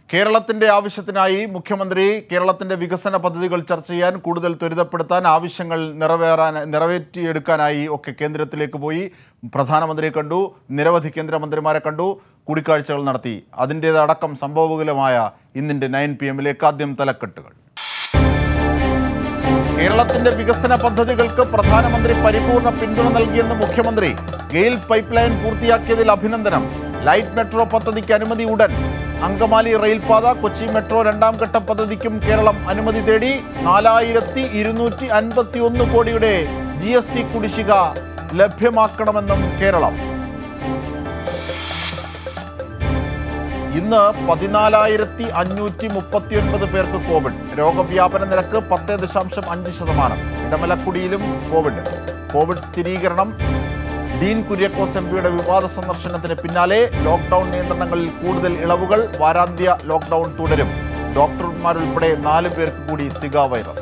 കേരളത്തിന്റെ ആവശ്യത്തിനായി മുഖ്യമന്ത്രി കേരളത്തിന്റെ വികസന പദ്ധതികൾ ചർച്ച ചെയ്യാൻ കൂടുതൽ ത്വരിതപ്പെടുത്താൻ ആവശ്യങ്ങൾ നിറവേറാൻ നിറവേറ്റിയെടുക്കാനായി ഒക്കെ കേന്ദ്രത്തിലേക്ക് പോയി പ്രധാനമന്ത്രിയെ കണ്ടു നിരവധി കേന്ദ്രമന്ത്രിമാരെ കണ്ടു കൂടിക്കാഴ്ചകൾ നടത്തി അതിൻ്റേതടക്കം സംഭവകുലമായ ഇന്നിൻ്റെ നയൻ പി എമ്മിലേക്ക് ആദ്യം തലക്കെട്ടുകൾ കേരളത്തിന്റെ വികസന പദ്ധതികൾക്ക് പ്രധാനമന്ത്രി പരിപൂർണ പിന്തുണ നൽകിയെന്ന് മുഖ്യമന്ത്രി ഗെയിൽ പൈപ്പ് ലൈൻ പൂർത്തിയാക്കിയതിൽ അഭിനന്ദനം ലൈറ്റ് മെട്രോ പദ്ധതിക്ക് അനുമതി ഉടൻ അങ്കമാലി റെയിൽപാത കൊച്ചി മെട്രോ രണ്ടാം ഘട്ട പദ്ധതിക്കും കേരളം അനുമതി തേടി നാലായിരത്തി ഇരുന്നൂറ്റി അൻപത്തി ഒന്ന് കോടിയുടെ ജി എസ് ടി കുടിശ്ശിക ലഭ്യമാക്കണമെന്നും കേരളം ഇന്ന് പതിനാലായിരത്തി അഞ്ഞൂറ്റി മുപ്പത്തി ഒൻപത് പേർക്ക് കോവിഡ് രോഗവ്യാപന നിരക്ക് പത്ത് ദശാംശം അഞ്ച് ശതമാനം ഇടമലക്കുടിയിലും കോവിഡ് കോവിഡ് സ്ഥിരീകരണം ഡീൻ കുര്യക്കോസ് എം പിയുടെ വിവാദ സന്ദർശനത്തിന് പിന്നാലെ ലോക്ക്ഡൌൺ നിയന്ത്രണങ്ങളിൽ കൂടുതൽ ഇളവുകൾ വാരാന്ത്യ ലോക്ക്ഡൌൺ തുടരും ഡോക്ടർമാരുൾപ്പെടെ നാല് പേർക്ക് കൂടി സിഗ വൈറസ്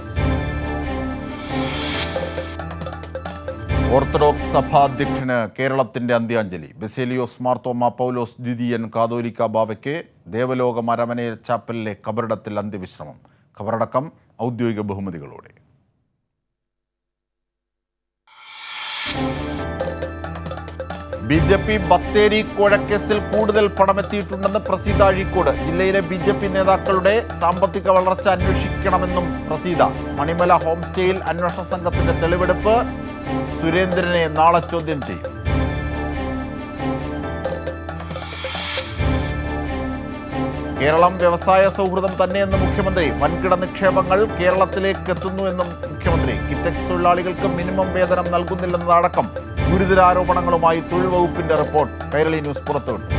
ഓർത്തഡോക്സ് സഭാധ്യക്ഷന് കേരളത്തിന്റെ അന്ത്യാഞ്ജലി ബെസേലിയോസ് മാർത്തോമ പൗലോസ് ദ്വിതീയൻ കാതോലിക്ക ബാവയ്ക്ക് ദേവലോക മരമനയിൽ ചാപ്പലിലെ കബറിടത്തിൽ അന്ത്യവിശ്രമം കബറടക്കം ഔദ്യോഗിക ബഹുമതികളോടെ ബി ജെ പി ബത്തേരി കോഴക്കേസിൽ കൂടുതൽ പണമെത്തിയിട്ടുണ്ടെന്ന് പ്രസീത അഴീക്കോട് ജില്ലയിലെ ബി ജെ പി നേതാക്കളുടെ സാമ്പത്തിക വളർച്ച അന്വേഷിക്കണമെന്നും പ്രസീത മണിമല ഹോം സ്റ്റേയിൽ അന്വേഷണ സംഘത്തിന്റെ തെളിവെടുപ്പ് സുരേന്ദ്രനെ നാളെ ചോദ്യം ചെയ്യും കേരളം വ്യവസായ സൗഹൃദം തന്നെയെന്ന് മുഖ്യമന്ത്രി വൻകിട നിക്ഷേപങ്ങൾ കേരളത്തിലേക്ക് എത്തുന്നു എന്നും മുഖ്യമന്ത്രി കിറ്റക്സ് തൊഴിലാളികൾക്ക് മിനിമം വേതനം നൽകുന്നില്ലെന്നതടക്കം ഗുരുതര ആരോപണങ്ങളുമായി തൊഴിൽ വകുപ്പിന്റെ റിപ്പോർട്ട് കൈരളി ന്യൂസ് പുറത്തുവിട്ടു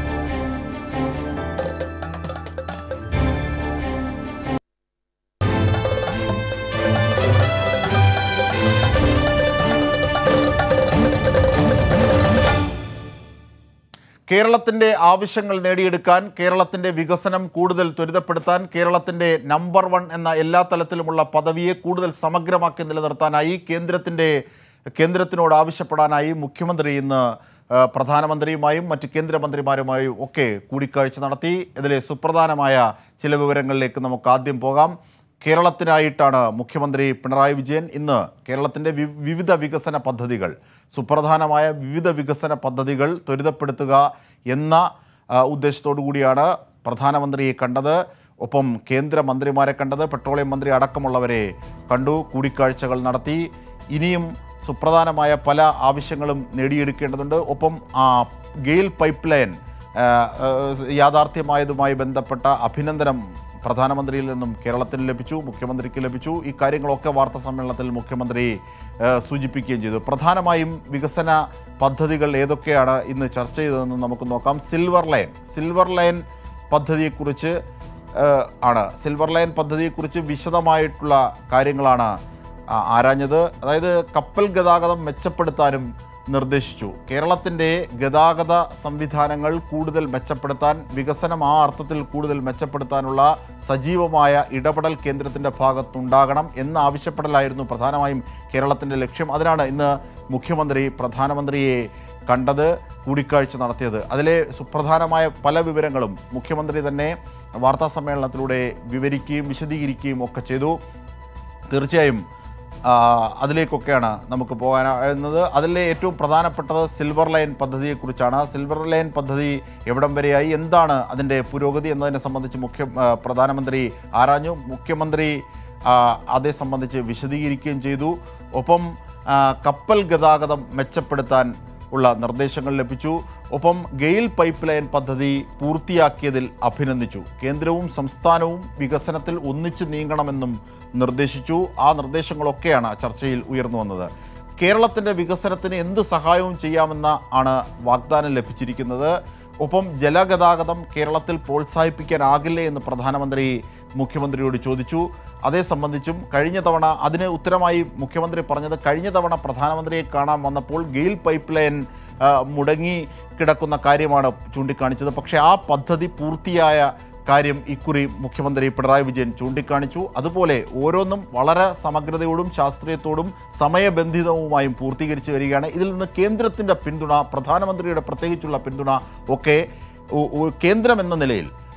കേരളത്തിൻ്റെ ആവശ്യങ്ങൾ നേടിയെടുക്കാൻ കേരളത്തിൻ്റെ വികസനം കൂടുതൽ ത്വരിതപ്പെടുത്താൻ കേരളത്തിൻ്റെ നമ്പർ വൺ എന്ന എല്ലാ തലത്തിലുമുള്ള പദവിയെ കൂടുതൽ സമഗ്രമാക്കി നിലനിർത്താനായി കേന്ദ്രത്തിൻ്റെ കേന്ദ്രത്തിനോട് ആവശ്യപ്പെടാനായി മുഖ്യമന്ത്രി ഇന്ന് ആ, പ്രധാനമന്ത്രിയുമായും മറ്റ് കേന്ദ്രമന്ത്രിമാരുമായും ഒക്കെ കൂടിക്കാഴ്ച നടത്തി ഇതിലെ സുപ്രധാനമായ ചില വിവരങ്ങളിലേക്ക് നമുക്ക് ആദ്യം പോകാം കേരളത്തിനായിട്ടാണ് മുഖ്യമന്ത്രി പിണറായി വിജയൻ ഇന്ന് കേരളത്തിൻ്റെ വി വിവിധ വികസന പദ്ധതികൾ സുപ്രധാനമായ വിവിധ വികസന പദ്ധതികൾ ത്വരിതപ്പെടുത്തുക എന്ന ആ, ഉദ്ദേശത്തോടു കൂടിയാണ് പ്രധാനമന്ത്രിയെ കണ്ടത് ഒപ്പം കേന്ദ്രമന്ത്രിമാരെ കണ്ടത് പെട്രോളിയം മന്ത്രി അടക്കമുള്ളവരെ കണ്ടു കൂടിക്കാഴ്ചകൾ നടത്തി ഇനിയും സുപ്രധാനമായ പല ആവശ്യങ്ങളും നേടിയെടുക്കേണ്ടതുണ്ട് ഒപ്പം ആ ഗെയിൽ പൈപ്പ് ലൈൻ ആ, ആ, യാഥാർത്ഥ്യമായതുമായി ബന്ധപ്പെട്ട അഭിനന്ദനം പ്രധാനമന്ത്രിയിൽ നിന്നും കേരളത്തിന് ലഭിച്ചു മുഖ്യമന്ത്രിക്ക് ലഭിച്ചു ഈ കാര്യങ്ങളൊക്കെ വാർത്താ സമ്മേളനത്തിൽ മുഖ്യമന്ത്രി ആ, സൂചിപ്പിക്കുകയും ചെയ്തു പ്രധാനമായും വികസന പദ്ധതികൾ ഏതൊക്കെയാണ് ഇന്ന് ചർച്ച ചെയ്തതെന്ന് നമുക്ക് നോക്കാം സിൽവർ ലൈൻ സിൽവർ ലൈൻ പദ്ധതിയെക്കുറിച്ച് ആ, ആണ് സിൽവർ ലൈൻ പദ്ധതിയെക്കുറിച്ച് വിശദമായിട്ടുള്ള കാര്യങ്ങളാണ് ആ, ആരാഞ്ഞത് അതായത് കപ്പൽ ഗതാഗതം മെച്ചപ്പെടുത്താനും നിർദ്ദേശിച്ചു കേരളത്തിൻ്റെ ഗതാഗത സംവിധാനങ്ങൾ കൂടുതൽ മെച്ചപ്പെടുത്താൻ വികസനം ആ അർത്ഥത്തിൽ കൂടുതൽ മെച്ചപ്പെടുത്താനുള്ള സജീവമായ ഇടപെടൽ കേന്ദ്രത്തിൻ്റെ ഭാഗത്തുണ്ടാകണം എന്ന ആവശ്യപ്പെടലായിരുന്നു പ്രധാനമായും കേരളത്തിൻ്റെ ലക്ഷ്യം അതിനാണ് ഇന്ന് മുഖ്യമന്ത്രി പ്രധാനമന്ത്രിയെ കണ്ടത് കൂടിക്കാഴ്ച നടത്തിയത് അതിലെ സുപ്രധാനമായ പല വിവരങ്ങളും മുഖ്യമന്ത്രി തന്നെ വാർത്താ സമ്മേളനത്തിലൂടെ വിവരിക്കുകയും വിശദീകരിക്കുകയും ഒക്കെ ചെയ്തു തീർച്ചയായും ആ, അതിലേക്കൊക്കെയാണ് നമുക്ക് പോകാനാകുന്നത് അതിലെ ഏറ്റവും പ്രധാനപ്പെട്ടത് സിൽവർ ലൈൻ പദ്ധതിയെക്കുറിച്ചാണ് സിൽവർ ലൈൻ പദ്ധതി എവിടം വരെയായി എന്താണ് അതിൻ്റെ പുരോഗതി എന്നതിനെ സംബന്ധിച്ച് മുഖ്യ ആ, പ്രധാനമന്ത്രി ആരാഞ്ഞു മുഖ്യമന്ത്രി ആ, അതേ സംബന്ധിച്ച് വിശദീകരിക്കുകയും ചെയ്തു ഒപ്പം ആ, കപ്പൽ ഗതാഗതം മെച്ചപ്പെടുത്താൻ ഉള്ള നിർദ്ദേശങ്ങൾ ലഭിച്ചു ഒപ്പം ഗെയിൽ പൈപ്പ് ലൈൻ പദ്ധതി പൂർത്തിയാക്കിയതിൽ അഭിനന്ദിച്ചു കേന്ദ്രവും സംസ്ഥാനവും വികസനത്തിൽ ഒന്നിച്ചു നീങ്ങണമെന്നും നിർദ്ദേശിച്ചു ആ നിർദ്ദേശങ്ങളൊക്കെയാണ് ചർച്ചയിൽ ഉയർന്നു വന്നത് കേരളത്തിൻ്റെ വികസനത്തിന് എന്ത് സഹായവും ചെയ്യാമെന്ന ആണ് വാഗ്ദാനം ലഭിച്ചിരിക്കുന്നത് ഒപ്പം ജലഗതാഗതം കേരളത്തിൽ പ്രോത്സാഹിപ്പിക്കാനാകില്ലേ എന്ന് പ്രധാനമന്ത്രി മുഖ്യമന്ത്രിയോട് ചോദിച്ചു അതേ സംബന്ധിച്ചും കഴിഞ്ഞ തവണ അതിന് ഉത്തരമായി മുഖ്യമന്ത്രി പറഞ്ഞത് കഴിഞ്ഞ തവണ പ്രധാനമന്ത്രിയെ കാണാൻ വന്നപ്പോൾ ഗെയിൽ പൈപ്പ് ലൈൻ ആ, മുടങ്ങി കിടക്കുന്ന കാര്യമാണ് ചൂണ്ടിക്കാണിച്ചത് പക്ഷേ ആ പദ്ധതി പൂർത്തിയായ കാര്യം ഇക്കുറി മുഖ്യമന്ത്രി പിണറായി വിജയൻ ചൂണ്ടിക്കാണിച്ചു അതുപോലെ ഓരോന്നും വളരെ സമഗ്രതയോടും ശാസ്ത്രീയത്തോടും സമയബന്ധിതവുമായും പൂർത്തീകരിച്ചു വരികയാണ് ഇതിൽ നിന്ന് കേന്ദ്രത്തിൻ്റെ പിന്തുണ പ്രധാനമന്ത്രിയുടെ പ്രത്യേകിച്ചുള്ള പിന്തുണ ഒക്കെ ഉ- ഉ- കേന്ദ്രം എന്ന നിലയിൽ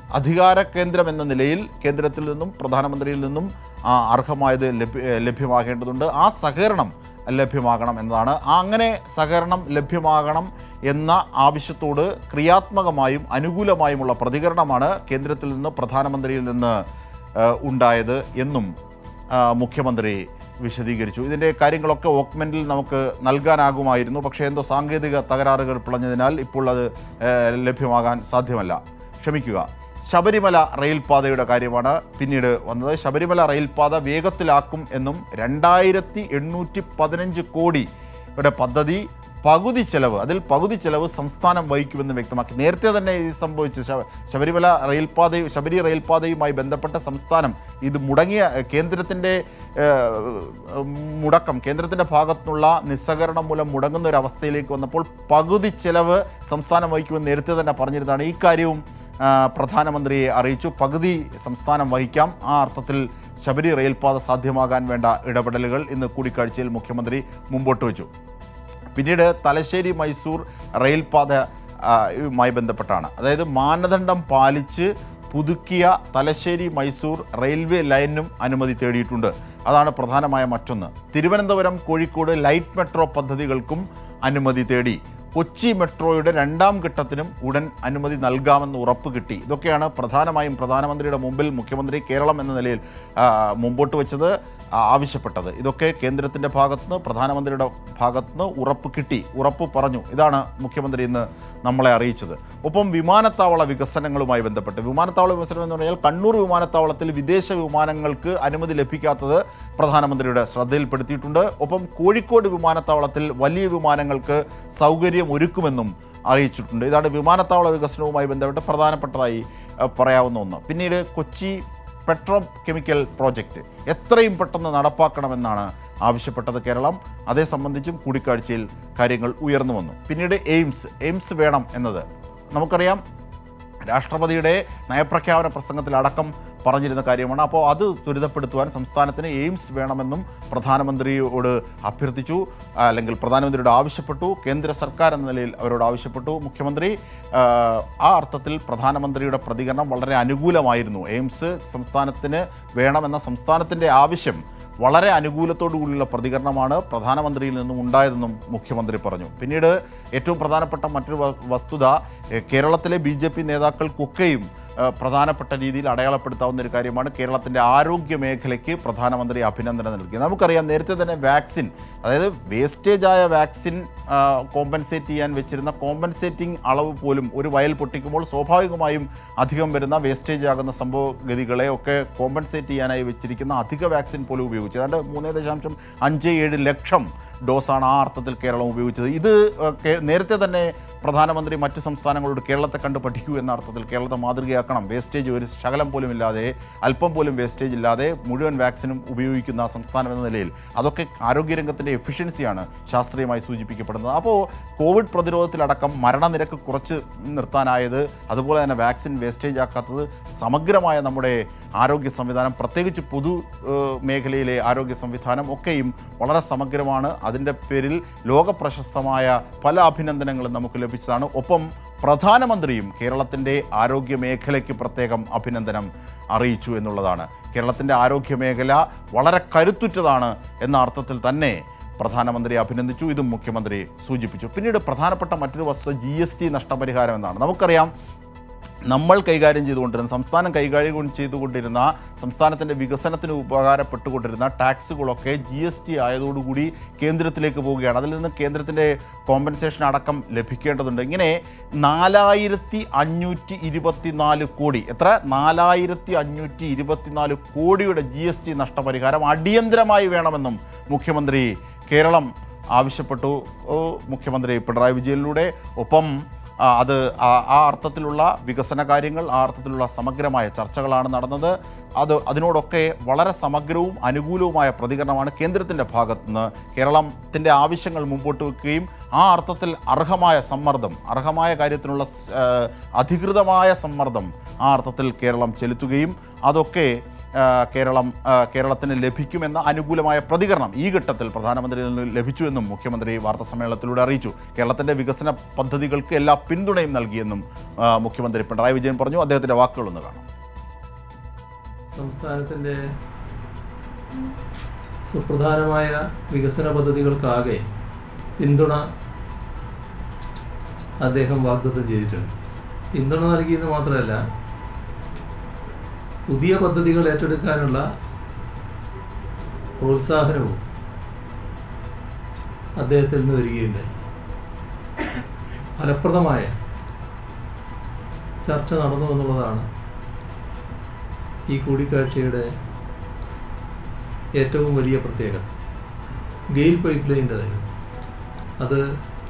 അധികാര കേന്ദ്രം എന്ന നിലയിൽ കേന്ദ്രത്തിൽ നിന്നും പ്രധാനമന്ത്രിയിൽ നിന്നും ആ, അർഹമായത് ലഭ്യ ഏ, ലഭ്യമാകേണ്ടതുണ്ട് ആ സഹകരണം ലഭ്യമാകണം എന്നതാണ് ആ അങ്ങനെ സഹകരണം ലഭ്യമാകണം എന്ന ആവശ്യത്തോട് ക്രിയാത്മകമായും അനുകൂലമായുമുള്ള പ്രതികരണമാണ് കേന്ദ്രത്തിൽ നിന്ന് പ്രധാനമന്ത്രിയിൽ നിന്ന് ആ, ഉണ്ടായത് എന്നും ആ, മുഖ്യമന്ത്രി വിശദീകരിച്ചു ഇതിൻ്റെ കാര്യങ്ങളൊക്കെ ഓക്മെൻറ്റിൽ നമുക്ക് നൽകാനാകുമായിരുന്നു പക്ഷേ എന്തോ സാങ്കേതിക തകരാറുകൾ പിളഞ്ഞതിനാൽ ഇപ്പോൾ അത് ഏ, ലഭ്യമാകാൻ സാധ്യമല്ല ക്ഷമിക്കുക ശബരിമല റെയിൽപാതയുടെ കാര്യമാണ് പിന്നീട് വന്നത് ശബരിമല റെയിൽപാത വേഗത്തിലാക്കും എന്നും രണ്ടായിരത്തി എണ്ണൂറ്റി പതിനഞ്ച് കോടിയുടെ പദ്ധതി പകുതി ചെലവ് അതിൽ പകുതി ചെലവ് സംസ്ഥാനം വഹിക്കുമെന്ന് വ്യക്തമാക്കി നേരത്തെ തന്നെ ഇത് സംഭവിച്ചു ശ- ശബരിമല റെയിൽപാതയും ശബരി റെയിൽപാതയുമായി ബന്ധപ്പെട്ട സംസ്ഥാനം ഇത് മുടങ്ങിയ കേന്ദ്രത്തിൻ്റെ ഏഹ്, മുടക്കം കേന്ദ്രത്തിൻ്റെ ഭാഗത്തുനിന്നുള്ള നിസ്സഹകരണം മൂലം മുടങ്ങുന്ന ഒരു അവസ്ഥയിലേക്ക് വന്നപ്പോൾ പകുതി ചെലവ് സംസ്ഥാനം വഹിക്കുമെന്ന് നേരത്തെ തന്നെ പറഞ്ഞിരുന്നതാണ് ഈ കാര്യവും ആ, പ്രധാനമന്ത്രിയെ അറിയിച്ചു പകുതി സംസ്ഥാനം വഹിക്കാം ആ അർത്ഥത്തിൽ ശബരി റെയിൽപാത സാധ്യമാകാൻ വേണ്ട ഇടപെടലുകൾ ഇന്ന് കൂടിക്കാഴ്ചയിൽ മുഖ്യമന്ത്രി മുമ്പോട്ട് വെച്ചു പിന്നീട് തലശ്ശേരി മൈസൂർ റെയിൽപാത ആ, യുമായി ബന്ധപ്പെട്ടാണ് അതായത് മാനദണ്ഡം പാലിച്ച് പുതുക്കിയ തലശ്ശേരി മൈസൂർ റെയിൽവേ ലൈനും അനുമതി തേടിയിട്ടുണ്ട് അതാണ് പ്രധാനമായ മറ്റൊന്ന് തിരുവനന്തപുരം കോഴിക്കോട് ലൈറ്റ് മെട്രോ പദ്ധതികൾക്കും അനുമതി തേടി കൊച്ചി മെട്രോയുടെ രണ്ടാം ഘട്ടത്തിനും ഉടൻ അനുമതി നൽകാമെന്ന് ഉറപ്പ് കിട്ടി ഇതൊക്കെയാണ് പ്രധാനമായും പ്രധാനമന്ത്രിയുടെ മുമ്പിൽ മുഖ്യമന്ത്രി കേരളം എന്ന നിലയിൽ ആ, മുമ്പോട്ട് വെച്ചത് ആ, ആവശ്യപ്പെട്ടത് ഇതൊക്കെ കേന്ദ്രത്തിൻ്റെ ഭാഗത്തുനിന്ന് പ്രധാനമന്ത്രിയുടെ ഭാഗത്തുനിന്ന് ഉറപ്പ് കിട്ടി ഉറപ്പ് പറഞ്ഞു ഇതാണ് മുഖ്യമന്ത്രി ഇന്ന് നമ്മളെ അറിയിച്ചത് ഒപ്പം വിമാനത്താവള വികസനങ്ങളുമായി ബന്ധപ്പെട്ട് വിമാനത്താവള വികസനം എന്ന് പറഞ്ഞാൽ കണ്ണൂർ വിമാനത്താവളത്തിൽ വിദേശ വിമാനങ്ങൾക്ക് അനുമതി ലഭിക്കാത്തത് പ്രധാനമന്ത്രിയുടെ ശ്രദ്ധയിൽപ്പെടുത്തിയിട്ടുണ്ട് ഒപ്പം കോഴിക്കോട് വിമാനത്താവളത്തിൽ വലിയ വിമാനങ്ങൾക്ക് സൗകര്യം ഒരുക്കുമെന്നും അറിയിച്ചിട്ടുണ്ട് ഇതാണ് വിമാനത്താവള വികസനവുമായി ബന്ധപ്പെട്ട് പ്രധാനപ്പെട്ടതായി അഹ്, പറയാവുന്ന ഒന്ന് പിന്നീട് കൊച്ചി പെട്രോ കെമിക്കൽ പ്രോജക്റ്റ് എത്രയും പെട്ടെന്ന് നടപ്പാക്കണമെന്നാണ് ആവശ്യപ്പെട്ടത് കേരളം അതേ സംബന്ധിച്ചും കൂടിക്കാഴ്ചയിൽ കാര്യങ്ങൾ ഉയർന്നു വന്നു പിന്നീട് എയിംസ് എയിംസ് വേണം എന്നത് നമുക്കറിയാം രാഷ്ട്രപതിയുടെ നയപ്രഖ്യാപന പ്രസംഗത്തിൽ അടക്കം പറഞ്ഞിരുന്ന കാര്യമാണ് അപ്പോൾ അത് ത്വരിതപ്പെടുത്തുവാൻ സംസ്ഥാനത്തിന് എയിംസ് വേണമെന്നും പ്രധാനമന്ത്രിയോട് അഭ്യർത്ഥിച്ചു അല്ലെങ്കിൽ പ്രധാനമന്ത്രിയോട് ആവശ്യപ്പെട്ടു കേന്ദ്ര സർക്കാർ എന്ന നിലയിൽ അവരോട് ആവശ്യപ്പെട്ടു മുഖ്യമന്ത്രി ആ, ആ അർത്ഥത്തിൽ പ്രധാനമന്ത്രിയുടെ പ്രതികരണം വളരെ അനുകൂലമായിരുന്നു എയിംസ് സംസ്ഥാനത്തിന് വേണമെന്ന സംസ്ഥാനത്തിൻ്റെ ആവശ്യം വളരെ അനുകൂലത്തോടു കൂടിയുള്ള പ്രതികരണമാണ് പ്രധാനമന്ത്രിയിൽ നിന്നും ഉണ്ടായതെന്നും മുഖ്യമന്ത്രി പറഞ്ഞു പിന്നീട് ഏറ്റവും പ്രധാനപ്പെട്ട മറ്റൊരു വ- വസ്തുത എഹ്, കേരളത്തിലെ ബി ജെ പി നേതാക്കൾക്കൊക്കെയും ഏഹ്, പ്രധാനപ്പെട്ട രീതിയിൽ അടയാളപ്പെടുത്താവുന്ന ഒരു കാര്യമാണ് കേരളത്തിൻ്റെ ആരോഗ്യ മേഖലയ്ക്ക് പ്രധാനമന്ത്രി അഭിനന്ദനം നൽകി നമുക്കറിയാം നേരത്തെ തന്നെ വാക്സിൻ അതായത് വേസ്റ്റേജ് ആയ വാക്സിൻ കോമ്പൻസേറ്റ് ചെയ്യാൻ വെച്ചിരുന്ന കോമ്പൻസേറ്റിംഗ് അളവ് പോലും ഒരു വയൽ പൊട്ടിക്കുമ്പോൾ സ്വാഭാവികമായും അധികം വരുന്ന വേസ്റ്റേജ് ആകുന്ന സംഭവഗതികളെ ഒക്കെ കോമ്പൻസേറ്റ് ചെയ്യാനായി വെച്ചിരിക്കുന്ന അധിക വാക്സിൻ പോലും ഉപയോഗിച്ചു ഏതാണ്ട് മൂന്ന് ദശാംശം അഞ്ച് ഏഴ് ലക്ഷം ഡോസാണ് ആ അർത്ഥത്തിൽ കേരളം ഉപയോഗിച്ചത് ഇത് ഏഹ്, കേ- നേരത്തെ തന്നെ പ്രധാനമന്ത്രി മറ്റ് സംസ്ഥാനങ്ങളോട് കേരളത്തെ കണ്ട് പഠിക്കൂ എന്ന അർത്ഥത്തിൽ കേരളത്തെ മാതൃകയാക്കണം വേസ്റ്റേജ് ഒരു ശകലം പോലും ഇല്ലാതെ അല്പം പോലും വേസ്റ്റേജ് ഇല്ലാതെ മുഴുവൻ വാക്സിനും ഉപയോഗിക്കുന്ന സംസ്ഥാനം എന്ന നിലയിൽ അതൊക്കെ ആരോഗ്യരംഗത്തിൻ്റെ എഫിഷ്യൻസിയാണ് ശാസ്ത്രീയമായി സൂചിപ്പിക്കപ്പെടുന്നത് അപ്പോൾ കോവിഡ് പ്രതിരോധത്തിലടക്കം മരണനിരക്ക് കുറച്ച് നിർത്താനായത് അതുപോലെ തന്നെ വാക്സിൻ വേസ്റ്റേജ് ആക്കാത്തത് സമഗ്രമായ നമ്മുടെ ആരോഗ്യ സംവിധാനം പ്രത്യേകിച്ച് പൊതു ഏഹ്, മേഖലയിലെ ആരോഗ്യ സംവിധാനം ഒക്കെയും വളരെ സമഗ്രമാണ് അതിൻ്റെ പേരിൽ ലോക പ്രശസ്തമായ പല അഭിനന്ദനങ്ങളും നമുക്ക് ലഭിച്ചതാണ് ഒപ്പം പ്രധാനമന്ത്രിയും കേരളത്തിൻ്റെ ആരോഗ്യ മേഖലയ്ക്ക് പ്രത്യേകം അഭിനന്ദനം അറിയിച്ചു എന്നുള്ളതാണ് കേരളത്തിൻ്റെ ആരോഗ്യ മേഖല വളരെ കരുത്തുറ്റതാണ് എന്ന അർത്ഥത്തിൽ തന്നെ പ്രധാനമന്ത്രി അഭിനന്ദിച്ചു ഇതും മുഖ്യമന്ത്രി സൂചിപ്പിച്ചു പിന്നീട് പ്രധാനപ്പെട്ട മറ്റൊരു വസ്തുത ജി എസ് ടി നഷ്ടപരിഹാരം എന്നാണ് നമുക്കറിയാം നമ്മൾ കൈകാര്യം ചെയ്തുകൊണ്ടിരുന്ന സംസ്ഥാനം കൈകാര്യം ചെയ്തുകൊണ്ടിരുന്ന സംസ്ഥാനത്തിൻ്റെ വികസനത്തിന് ഉപകാരപ്പെട്ടുകൊണ്ടിരുന്ന ടാക്സുകളൊക്കെ ജി എസ് ടി ആയതോടുകൂടി കേന്ദ്രത്തിലേക്ക് പോവുകയാണ് അതിൽ നിന്ന് കേന്ദ്രത്തിൻ്റെ കോമ്പൻസേഷൻ അടക്കം ലഭിക്കേണ്ടതുണ്ട് ഇങ്ങനെ നാലായിരത്തി അഞ്ഞൂറ്റി ഇരുപത്തിനാല് കോടി എത്ര നാലായിരത്തി അഞ്ഞൂറ്റി ഇരുപത്തിനാല് കോടിയുടെ ജി എസ് ടി നഷ്ടപരിഹാരം അടിയന്തരമായി വേണമെന്നും മുഖ്യമന്ത്രി കേരളം ആവശ്യപ്പെട്ടു ഓ, മുഖ്യമന്ത്രി പിണറായി വിജയനിലൂടെ ഒപ്പം ആ, അത് ആ- ആ അർത്ഥത്തിലുള്ള വികസന കാര്യങ്ങൾ ആ അർത്ഥത്തിലുള്ള സമഗ്രമായ ചർച്ചകളാണ് നടന്നത് അത് അതിനോടൊക്കെ വളരെ സമഗ്രവും അനുകൂലവുമായ പ്രതികരണമാണ് കേന്ദ്രത്തിൻ്റെ ഭാഗത്തുനിന്ന് കേരളത്തിൻ്റെ ആവശ്യങ്ങൾ മുമ്പോട്ട് വെക്കുകയും ആ അർത്ഥത്തിൽ അർഹമായ സമ്മർദ്ദം അർഹമായ കാര്യത്തിനുള്ള സ്- ആ, അധികൃതമായ സമ്മർദ്ദം ആ അർത്ഥത്തിൽ കേരളം ചെലുത്തുകയും അതൊക്കെ ആ, കേരളം ആ, കേരളത്തിന് ലഭിക്കുമെന്ന അനുകൂലമായ പ്രതികരണം ഈ ഘട്ടത്തിൽ പ്രധാനമന്ത്രിയിൽ നിന്ന് ലഭിച്ചുവെന്നും മുഖ്യമന്ത്രി വാർത്താ സമ്മേളനത്തിലൂടെ അറിയിച്ചു കേരളത്തിൻ്റെ വികസന പദ്ധതികൾക്ക് എല്ലാ പിന്തുണയും നൽകിയെന്നും ആ, മുഖ്യമന്ത്രി പിണറായി വിജയൻ പറഞ്ഞു അദ്ദേഹത്തിൻ്റെ വാക്കുകളൊന്ന് കാണാം സംസ്ഥാനത്തിൻ്റെ സുപ്രധാനമായ വികസന പദ്ധതികൾക്കാകെ പിന്തുണ അദ്ദേഹം വാഗ്ദത്തം ചെയ്തിട്ടുണ്ട് പിന്തുണ നൽകിയെന്ന് മാത്രമല്ല പുതിയ പദ്ധതികൾ ഏറ്റെടുക്കാനുള്ള പ്രോത്സാഹനവും അദ്ദേഹത്തിൽ നിന്ന് വരികയുണ്ടായി ഫലപ്രദമായ ചർച്ച നടന്നു എന്നുള്ളതാണ് ഈ കൂടിക്കാഴ്ചയുടെ ഏറ്റവും വലിയ പ്രത്യേകത ഗെയിൽ പൈപ്പ് ലൈൻ്റെതായിരുന്നു അത്